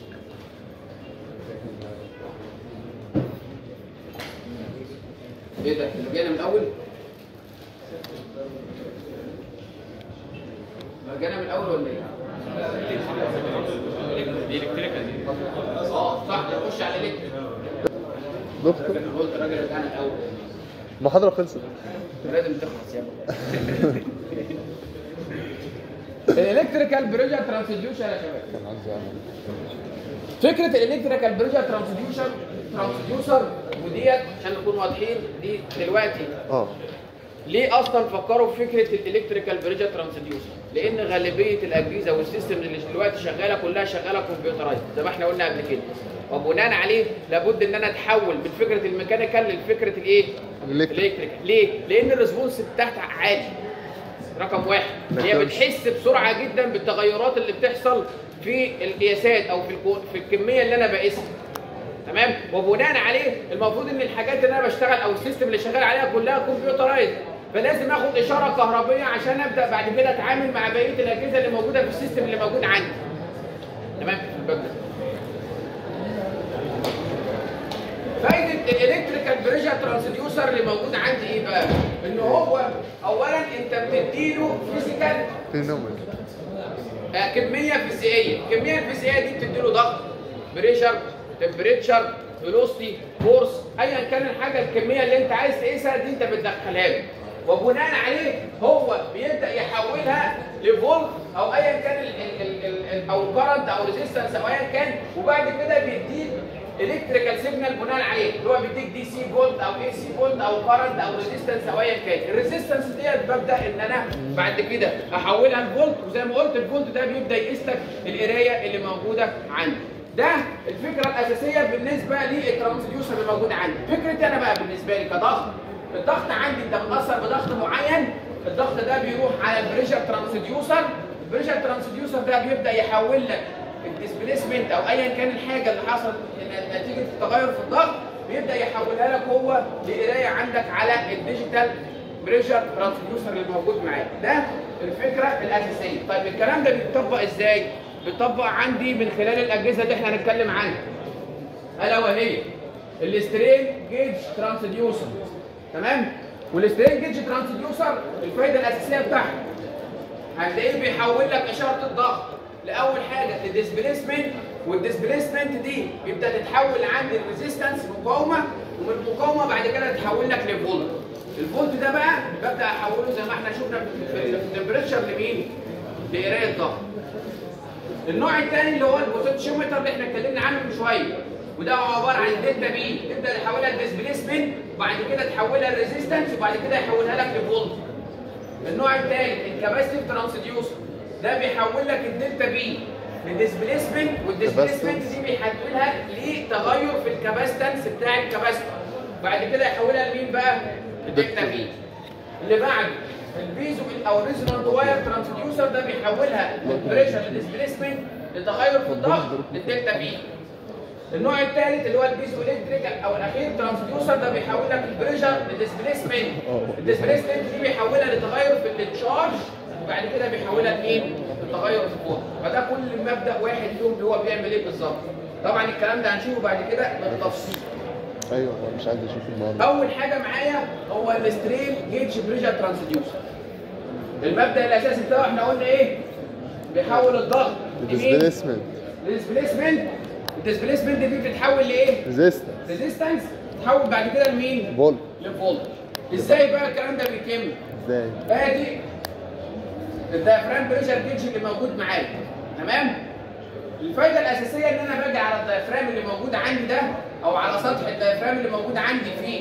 ايه ده؟ اللي جانا من الاول؟ جانا من الاول ولا ايه؟ اه صح نخش على الالكتريك دكتور انا قلت الراجل بتاعنا الاول المحاضرة خلصت لازم تخلص يا بابا الالكتريكال بريشر ترانسديوشن يا شباب كان عايز اعمل فكره الالكتريكال بريشر ترانسديوشن ترانسديوسر وديت عشان نكون واضحين دي دلوقتي اه ليه اصلا فكروا في فكره الالكتريكال بريشر ترانسديوسر لان غالبيه الاجهزه والسيستم اللي دلوقتي شغاله كلها شغاله كمبيوترايز زي ما احنا قلنا قبل كده وبناء عليه لابد ان انا اتحول من فكره الميكانيكال لفكره الايه الإلكتريك. الالكتريكال ليه لان الريسبونس بتاعتها عالي رقم واحد هي ما بتحس بسرعه جدا بالتغيرات اللي بتحصل في القياسات او في الكو- في الكميه اللي انا بقيسها تمام وبناء عليه المفروض ان الحاجات اللي انا بشتغل او السيستم اللي شغال عليها كلها كمبيوترايز فلازم اخد اشاره كهربيه عشان ابدا بعد كده اتعامل مع بقيه الاجهزه اللي موجوده في السيستم اللي موجود عندي تمام ببدأ. فايده الالكتريكال بريشر ترانسديوسر اللي موجود عندي ايه بقى؟ ان هو اولا انت بتديله فيزيكال فينومين آه، كميه فيزيائيه، الكميه الفيزيائيه دي بتديله ضغط، بريشر، تمبريتشر، فيلوسيتي، فورس، ايا كان الحاجه الكميه اللي انت عايز تقيسها دي انت بتدخلها له. وبناء عليه هو بيبدا يحولها لفولت او ايا كان ال ال ال ال او كرنت او ريزيستنس او ايا كان وبعد كده بيديك الكتريكال سيجنال بناء عليه اللي هو بيديك دي سي فولت او اي سي فولت او كرنت او ريزيستنس او ايا كان الريزيستنس ديت ببدا ان انا بعد كده احولها لفولت وزي ما قلت الفولت ده بيبدا يقيس لك القرايه اللي موجوده عندي ده الفكره الاساسيه بالنسبه للترانسديوسر اللي موجود عندي فكرتي انا بقى بالنسبه لي كضغط الضغط عندي انت متاثر بضغط معين الضغط ده بيروح على البريشر ترانسديوسر البريشر ترانسديوسر ده بيبدا يحول لك الديسبيسمنت او ايا كان الحاجه اللي حصلت نتيجه التغير في الضغط بيبدا يحولها لك هو لقرايه عندك على الديجيتال بريشر ترانسديوسر اللي موجود معاك ده الفكره الاساسيه طيب الكلام ده بيتطبق ازاي بيتطبق عندي من خلال الاجهزه اللي احنا هنتكلم عنها الا وهي السترين جيج ترانسديوسر تمام والسترين جيج ترانسديوسر الفايده الاساسيه بتاعته هتلاقيه بيحول لك اشاره الضغط لاول حاجه للديسبيسمنت والديسبيسمنت دي بيبدا تتحول عند الريزيستنس مقاومه ومن المقاومه بعد كده تتحول لك لفولت الفولت ده بقى ببدا احوله زي ما احنا شفنا في في التمبريتشر لمين؟ لقرايه ضغط النوع الثاني اللي هو البوتنشيومتر اللي احنا اتكلمنا عنه من شويه وده هو عباره عن دلتا بي تبدا تحولها لديسبيسمنت وبعد كده تحولها لريزيستنس وبعد كده يحولها لك لفولت النوع الثالث الكاباسيتيف ترانسديوسر ده بيحول لك الدلتا بي لديسبيسمنت والديسبيسمنت دي بيحولها لتغير في الكاباستنس بتاع الكاباستور بعد كده يحولها لمين بقى؟ الدلتا بي اللي بعده البيزو او الريزونانت واير ترانسديوسر ده بيحولها من بريشر لديسبيسمنت لتغير في الضغط للدلتا بي النوع الثالث اللي هو البيزو الكتريك او الاخير ترانسديوسر ده بيحول لك البريشر لديسبيسمنت الديسبيسمنت دي بيحولها لتغير في التشارج وبعد كده بيحولها لمين؟ لتغير في القوه فده كل مبدا واحد فيهم اللي هو بيعمل ايه بالظبط طبعا الكلام ده هنشوفه بعد كده بالتفصيل ايوه انا مش عايز اشوف الموضوع اول حاجه معايا هو الستريم جيج بريشر ترانسديوسر المبدا الاساسي بتاعه احنا قلنا ايه بيحول الضغط لمين؟ ديسبيسمنت للديسبيسمنت الديسبيسمنت دي بتتحول لايه ريزيستنس ريزيستنس تتحول بعد كده لمين فولت لفولت ازاي بقى الكلام ده بيتم ازاي ادي الدايفرام بريشر جيج اللي موجود معايا تمام الفايده الاساسيه ان انا باجي على الدايفرام اللي موجود عندي ده او على سطح الدايفرام اللي موجود عندي في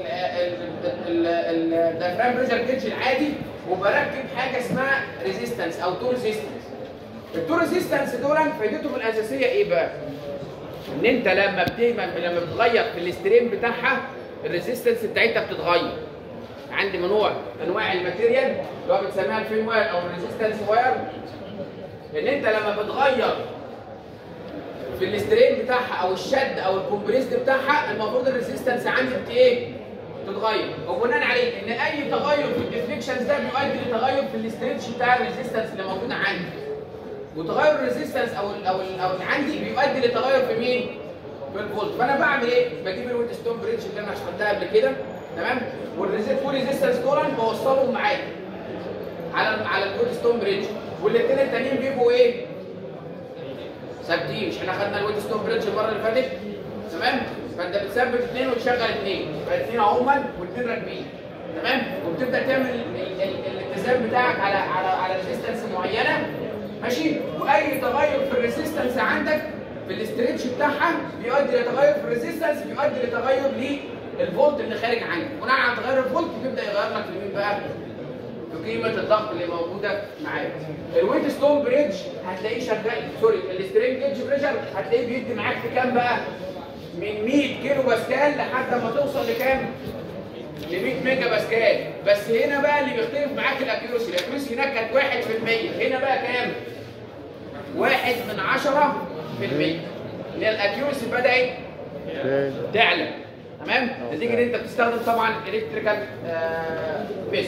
الدايفرام بريشر جيج العادي وبركب حاجه اسمها ريزيستنس او تو ريزيستنس التو ريزيستنس دول فايدتهم الاساسيه ايه بقى؟ ان انت لما بتعمل لما بتغير في الاستريم بتاعها الريزيستنس بتاعتها بتتغير عندي نوع انواع الماتيريال اللي هو بنسميها الفيم واير او الريزيستنس واير ان انت لما بتغير في الاسترين بتاعها او الشد او الكومبريسد بتاعها المفروض الريزيستنس عندي بت ايه؟ تتغير وبناء عليه ان اي تغير في الديفليكشنز ده بيؤدي لتغير في الاستريتش بتاع الريزيستنس اللي موجود عندي وتغير الريزيستنس او ال او ال او اللي عندي بيؤدي لتغير في مين؟ في الفولت فانا بعمل ايه؟ بجيب الويت ستون بريدج اللي انا شرحتها قبل كده تمام؟ والفول ريزيستنس دول بوصلهم معايا على على الويت ستون بريدج والاثنين التانيين بيبقوا ايه؟ ثابتين مش احنا خدنا الويت ستون بريدج المره اللي فاتت تمام؟ فانت بتثبت اثنين وتشغل اثنين يبقى اثنين عموما واثنين راكبين تمام؟ وبتبدا تعمل ال- ال- الاتزان بتاعك على على على ريزيستنس معينه ماشي واي تغير في الريزيستنس عندك في الاستريتش بتاعها بيؤدي لتغير في الريزيستنس بيؤدي لتغير للفولت الفولت اللي خارج عنك بناء على تغير الفولت بيبدا يغير لك لمين بقى في قيمه الضغط اللي موجوده معاك الويت ستون بريدج هتلاقيه شغال سوري السترينج جيج بريشر هتلاقيه بيدي معاك في كام بقى من 100 كيلو باسكال لحد ما توصل لكام ل 100 ميجا باسكال بس هنا بقى اللي بيختلف معاك الاكيورسي الاكيورسي هناك كانت 1% هنا بقى كام واحد من عشرة في المية اللي هي الاكيورسي بدأت تاني تعلى تمام نتيجة ان انت بتستخدم طبعا الكتريكال بيس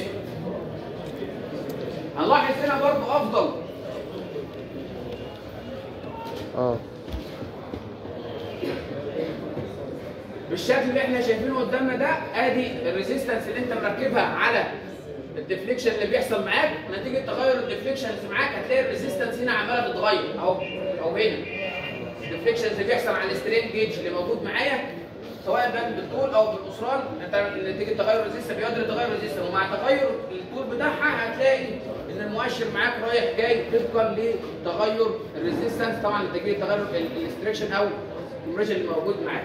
هنلاحظ هنا برضو افضل اه بالشكل اللي احنا شايفينه قدامنا ده ادي الريزيستنس اللي انت مركبها على الديفليكشن اللي بيحصل معاك نتيجه تغير الديفليكشنز معاك هتلاقي الريزيستنس هنا عماله تتغير اهو او هنا الديفليكشنز اللي بيحصل على السترين جيج اللي موجود معايا سواء كان بالطول او بالقصران انت نتيجه تغير الريزيستنس بيقدر يتغير الريزيستنس ومع تغير الطول بتاعها هتلاقي ان المؤشر معاك رايح جاي طبقا لتغير الريزيستنس طبعا نتيجه تغير الاستريكشن او الكومبريشن اللي موجود معاك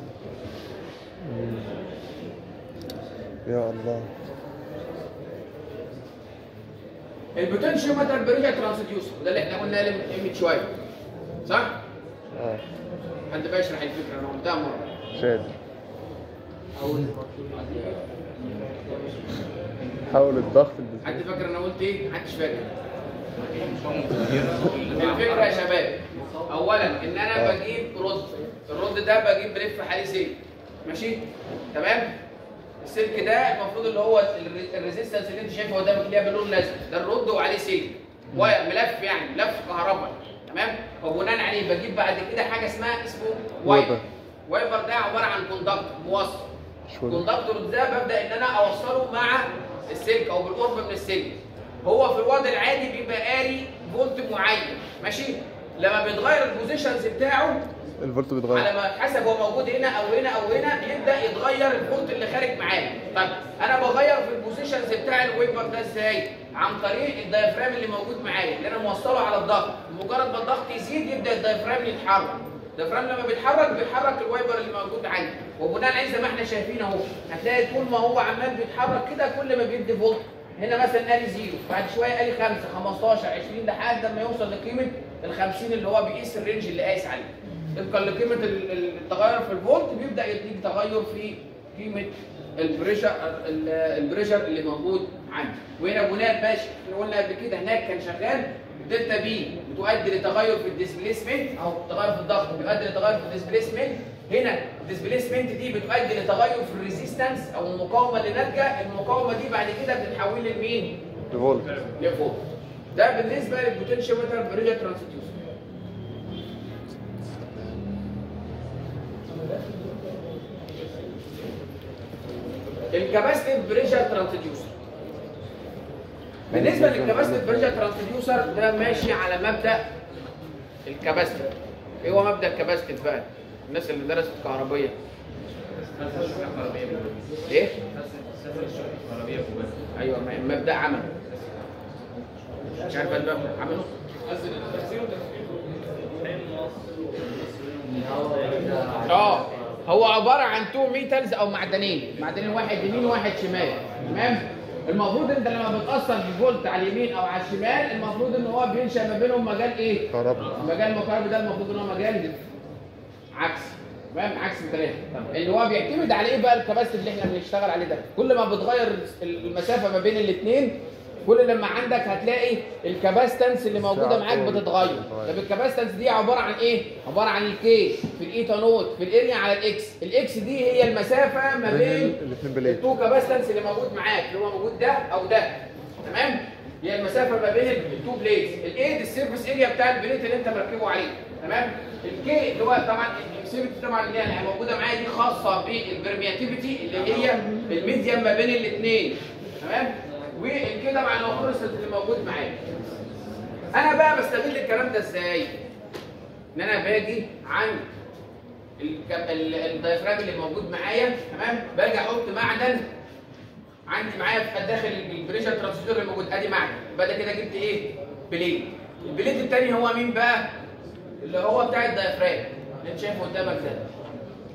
يا الله البوتنشيومتر بريجا ترانسديوسر وده اللي احنا قلنا عليه من شويه صح؟ اه حد بقى يشرح الفكره انا قلتها مره شاد حول الضغط البس- حد فاكر انا قلت ايه؟ محدش فاكر الفكره يا شباب اولا ان انا آه. بجيب رد الرد ده بجيب بلف حالي سلك ماشي تمام السلك ده المفروض اللي هو ال- الريزيستنس اللي انت شايفه قدامك اللي هي باللون الازرق ده الرد وعليه سلك واير ملف يعني ملف كهرباء تمام وبناء عليه بجيب بعد كده حاجه اسمها اسمه وايبر وايبر. وايبر ده عباره عن كوندكتور موصل شو ده؟ الكوندكتور ده ببدا ان انا اوصله مع السلك او بالقرب من السلك هو في الوضع العادي بيبقى قاري فولت معين ماشي لما بيتغير البوزيشنز بتاعه الفولت على بيتغير ما حسب هو موجود هنا او هنا او هنا بيبدا يتغير الفولت اللي خارج معاه طب انا بغير في البوزيشنز بتاع الويبر ده ازاي عن طريق الدايفرام اللي موجود معايا اللي انا موصله على الضغط مجرد ما الضغط يزيد يبدا الدايفرام يتحرك الدايفرام لما بيتحرك بيحرك الوايبر اللي موجود عندي وبناء عليه زي ما احنا شايفين اهو هتلاقي طول ما هو عمال بيتحرك كده كل ما بيدي فولت هنا مثلا قال زيرو بعد شويه قال 5 15 20 لحد ما يوصل لقيمه ال 50 اللي هو بيقيس الرينج اللي قايس عليه طبقا لقيمه ال- ال- التغير في الفولت بيبدا يديك تغير في قيمه البريشر ال- البريشر اللي موجود عندي وهنا بناء ماشي احنا قلنا قبل كده هناك كان شغال دلتا بي بتؤدي لتغير في الديسبيسمنت او تغير في الضغط بيؤدي لتغير في الديسبيسمنت هنا الديسبيسمنت دي بتؤدي لتغير في الريزيستنس او المقاومه اللي ناتجه المقاومه دي بعد كده بتتحول لمين؟ الفولت لفوق ده بالنسبه للبوتنشيومتر بريجر ترانسديوسر الكاباسيتيف بريجر ترانسديوسر بالنسبه للكاباسيتيف بريجر ترانسديوسر ده ماشي على مبدا الكاباسيتيف ايه هو مبدا الكاباسيتيف بقى الناس اللي درست كهربيه ايه ايوه م- مبدا عمل مش عارف الباب عمله اه هو عباره عن تو ميتالز او معدنين معدنين واحد يمين وواحد شمال تمام المفروض انت لما بتاثر بفولت على اليمين او على الشمال المفروض ان هو بينشا ما بينهم مجال ايه كهرباء المجال المقارب ده المفروض ان هو مجال عكس تمام عكس الثلاثه طب اللي هو بيعتمد على ايه بقى الكباستي اللي احنا بنشتغل عليه ده كل ما بتغير المسافه ما بين الاثنين كل لما عندك هتلاقي الكباستنس اللي موجوده معاك بتتغير طب الكباستنس دي عباره عن ايه عباره عن الكي في الايتا نوت في الاريا على الاكس الاكس دي هي المسافه ما بين بين الاثنين بليد التو كاباستنس اللي موجود معاك اللي هو موجود ده او ده تمام هي المسافه ما بين التو بليدز الايد السيرفيس اريا بتاع البليت اللي انت مركبه عليه تمام الكي اللي هو طبعا السيرفيس طبعا اللي هي موجوده معايا دي خاصه بالبرمياتيفيتي اللي هي الميديم ما بين الاثنين تمام والكي طبعا اللي هو الكونستنت اللي موجود معايا انا بقى بستغل الكلام ده ازاي ان انا باجي عند الك- ال- الدايفرام اللي موجود معايا تمام باجي احط معدن عندي معايا في داخل البريشر ترانسفير اللي موجود ادي معدن بعد كده جبت ايه بليد البليد الثاني هو مين بقى اللي هو بتاع الدايفرام اللي انت شايفه قدامك ده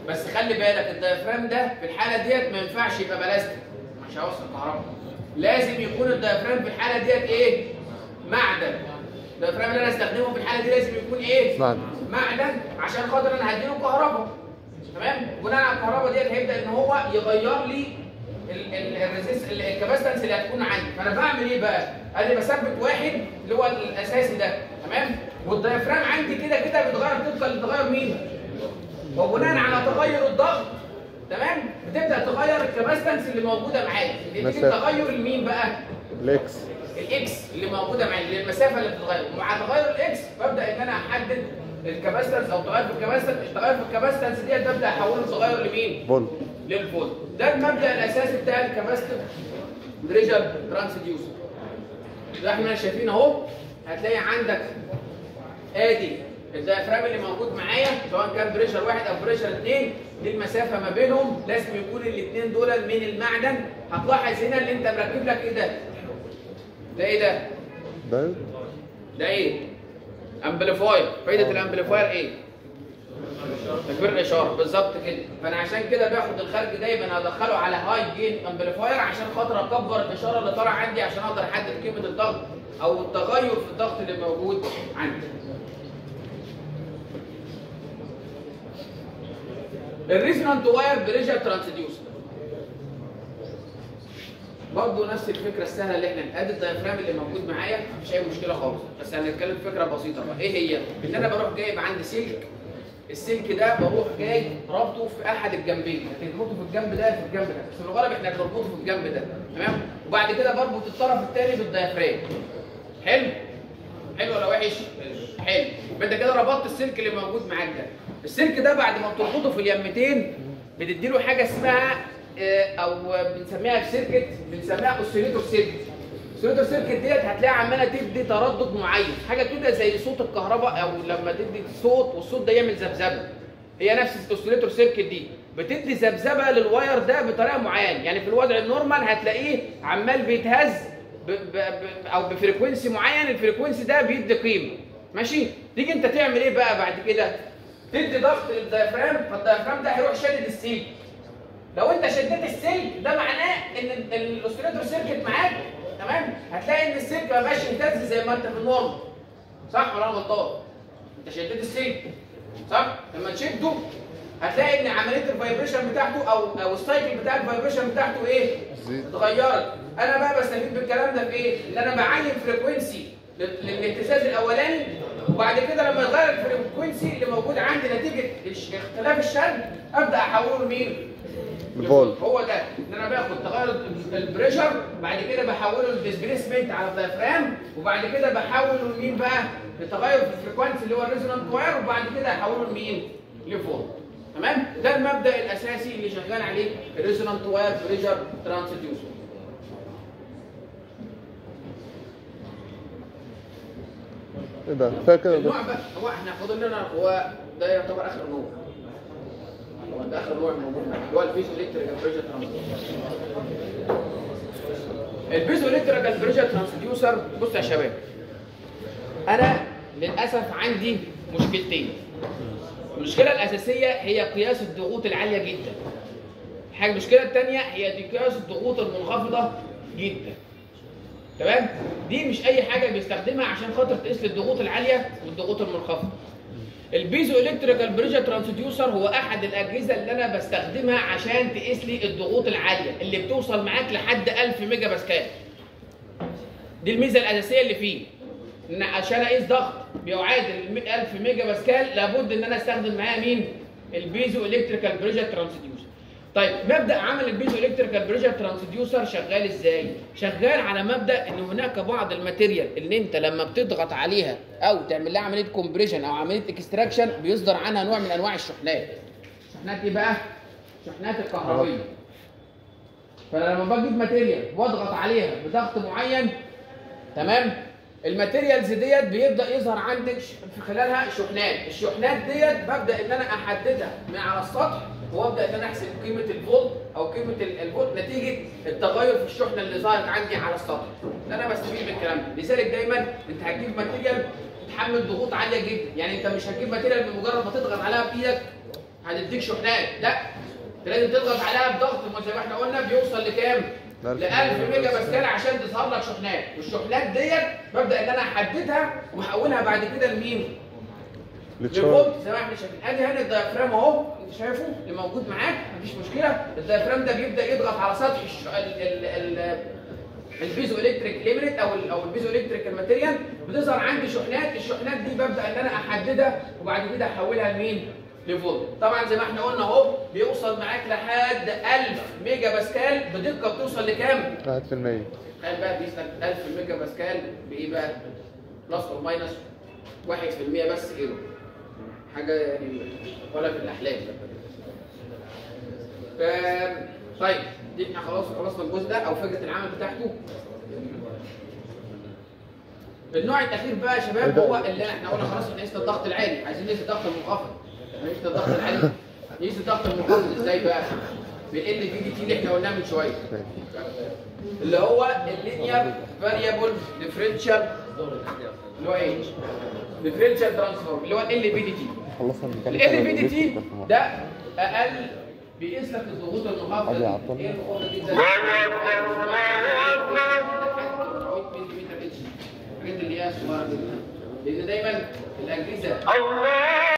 بس خلي بالك الدايفرام ده في الحاله ديت ما ينفعش يبقى بلاستيك مش هيوصل كهرباء لازم يكون الدايفرام في الحاله ديت ايه معدن الدايفرام اللي انا استخدمه في الحاله دي لازم يكون ايه معدن. معدن عشان خاطر انا هديله كهرباء تمام بناء على الكهرباء ديت هيبدا ان هو يغير لي ال- ال- الريزيست ال- الكاباستنس اللي هتكون عندي فانا بعمل ايه بقى ادي بثبت واحد اللي هو الاساسي ده تمام والدايفرام عندي كده كده بيتغير طبقا لتغير مين وبناء على تغير الضغط تمام بتبدا تغير الكاباستنس اللي موجوده معاك نتيجه مسافة. تغير المين بقى الاكس الاكس اللي موجوده معايا اللي المسافه اللي بتتغير ومع تغير الاكس ببدا ان انا احدد الكاباستنس او تغير في الكاباستنس التغير في الكاباستنس ديت ببدا احوله لتغير لمين؟ فولت للفولت ده المبدا الاساسي بتاع الكاباستيف بريشر ترانسديوسر ده احنا شايفين اهو هتلاقي عندك ادي الديافرام اللي موجود معايا سواء كان بريشر واحد او بريشر اثنين دي المسافه ما بينهم لازم يكون الاثنين دول من المعدن هتلاحظ هنا اللي انت مركب لك ايه ده؟ ده ايه ده؟ دايود ده ايه؟ امبليفاير فايده الامبليفاير ايه؟ تكبير الاشاره بالظبط كده فانا عشان كده باخد الخارج دايما ادخله على هاي جين امبليفاير عشان خاطر اكبر الاشاره اللي طالعه عندي عشان اقدر احدد قيمه الضغط او التغير في الضغط اللي موجود عندي الريزونانت واير بريشر ترانسديوسر برضه نفس الفكره السهله اللي احنا ادي الدايفرام اللي موجود معايا مفيش اي مشكله خالص بس هنتكلم في فكره بسيطه بقى ايه هي؟ ان انا بروح جايب عندي سلك السلك ده بروح جاي رابطه في احد الجنبين هتربطه في الجنب ده في الجنب ده بس في الغالب احنا بنربطه في الجنب ده تمام وبعد كده بربط الطرف الثاني بالدايفرام حلو حلو ولا وحش حلو يبقى انت كده ربطت السلك اللي موجود معاك ده السلك ده بعد ما بتربطه في اليمتين بتديله حاجه اسمها آه، او بنسميها في سيركت بنسميها اوسيليتور سيركت اوسيليتور سيركت ديت هتلاقيها عماله تدي تردد معين حاجه كده زي صوت الكهرباء او لما تدي صوت والصوت ده يعمل ذبذبه هي نفس الاوسيليتور سيركت دي بتدي ذبذبه للواير ده بطريقه معينه يعني في الوضع النورمال هتلاقيه عمال بيتهز ب ب ب او بفريكونسي معين الفريكونسي ده بيدي قيمه ماشي تيجي انت تعمل ايه بقى بعد كده تدي ضغط للديافرام فالديافرام ده هيروح شادد السلك لو انت شديت السلك ده معناه ان ال- الاوسيليتور سيركت معاك تمام هتلاقي ان السلك ما بقاش يهتز زي ما انت في النورمال صح ولا انا غلطان انت شديت السلك صح لما تشده هتلاقي ان عمليه الفايبريشن بتاعته او او السايكل بتاع الفايبريشن بتاعته ايه زيد. اتغيرت انا بقى بستفيد بالكلام ده في ايه ان انا بعين فريكونسي لل- للاهتزاز الاولاني وبعد كده لما يتغير الفريكونسي اللي موجود عندي نتيجه الش- اختلاف الشد ابدا احوله لمين الفولت. هو ده ان انا باخد تغير ال- البريشر بعد كده بحوله للديسبيسمنت على الدايفرام وبعد كده بحوله لمين بقى لتغير في الفريكونسي اللي هو الريزونانت واير وبعد كده احوله لمين لفولت تمام ده المبدا الاساسي اللي شغال عليه الريزونانت واير بريشر ترانسديوسر ايه ده كفايه كده ده النوع بقى هو احنا فاضل لنا هو ده يعتبر اخر نوع هو ده اخر نوع موجود معانا اللي هو الفيزو الكتريكال بريشر ترانسديوسر الفيزو الكتريكال بريشر ترانسديوسر بص يا شباب انا للاسف عندي مشكلتين المشكله الاساسيه هي قياس الضغوط العاليه جدا الحاجه المشكله الثانيه هي دي قياس الضغوط المنخفضه جدا تمام دي مش اي حاجه بيستخدمها عشان خاطر تقيس لي الضغوط العاليه والضغوط المنخفضه البيزو الكتريكال بريشر ترانسديوسر هو احد الاجهزه اللي انا بستخدمها عشان تقيس لي الضغوط العاليه اللي بتوصل معاك لحد 1000 ميجا باسكال دي الميزه الاساسيه اللي فيه ان عشان اقيس ضغط بيعادل 1000 ميجا باسكال لابد ان انا استخدم معاه مين البيزو الكتريكال بريشر ترانسديوسر طيب مبدا عمل البيزو الكتريكال بريشر ترانسديوسر شغال ازاي شغال على مبدا ان هناك بعض الماتيريال اللي انت لما بتضغط عليها او تعمل لها عمليه كومبريشن او عمليه اكستراكشن بيصدر عنها نوع من انواع الشحنات الشحنات دي بقى شحنات الكهربيه فلما بجيب ماتيريال واضغط عليها بضغط معين تمام الماتيريالز ديت بيبدا يظهر عندك ش- في خلالها شحنات الشحنات ديت ببدا ان انا احددها من على السطح وابدا ان انا احسب قيمه الفولت او قيمه ال- الفولت نتيجه التغير في الشحنه اللي ظهرت عندي على السطح ده انا بستفيد من الكلام ده لذلك دايما انت هتجيب ماتيريال تحمل ضغوط عاليه جدا يعني انت مش هتجيب ماتيريال بمجرد ما تضغط عليها بايدك هتديك شحنات لا انت لازم تضغط عليها بضغط ما زي ما احنا قلنا بيوصل لكام؟ ل 1000 ميجا باسكال عشان تظهر لك شحنات والشحنات ديت ببدا ان انا احددها واحولها بعد كده لمين؟ للشارج للفولت زي ما احنا شايفين ادي هنا الديافرام اهو انت شايفه اللي موجود معاك مفيش مشكله الديافرام ده بيبدا يضغط على سطح الش... ال... ال... ال... البيزو الكتريك ليميت او ال... او البيزو الكتريك ماتيريال بتظهر عندي شحنات الشحنات دي ببدا ان انا احددها وبعد كده احولها لمين؟ لفولت طبعا زي ما احنا قلنا اهو بيوصل معاك لحد 1000 ميجا باسكال بدقه بتوصل لكام؟ 1% تخيل بقى بيسلك 1000 ميجا باسكال بايه بقى؟ بلس اور ماينس 1% بس ايرو حاجه يعني ولا في الاحلام ف... طيب دي احنا خلاص خلصنا الجزء ده او فكره العمل بتاعته النوع الاخير بقى يا شباب هو اللي احنا قلنا خلاص احنا قسنا الضغط العالي عايزين نقيس الضغط المنخفض نقيس الضغط العالي نقيس الضغط المنخفض ازاي بقى؟ بالال في دي تي اللي احنا قلناه من شويه اللي هو اللينير فاريبل ديفرنشال اللي هو ايه؟ ديفرنشال ترانسفورم اللي هو ال بي دي تي خلصنا ال ال بي دي تي ده اقل بيقيس لك الضغوط المنخفضه أبي دي. عطلنا. ايه المنخفضه دي؟ زي- الحاجات اللي هي صغيره جدا لان دايما الاجهزه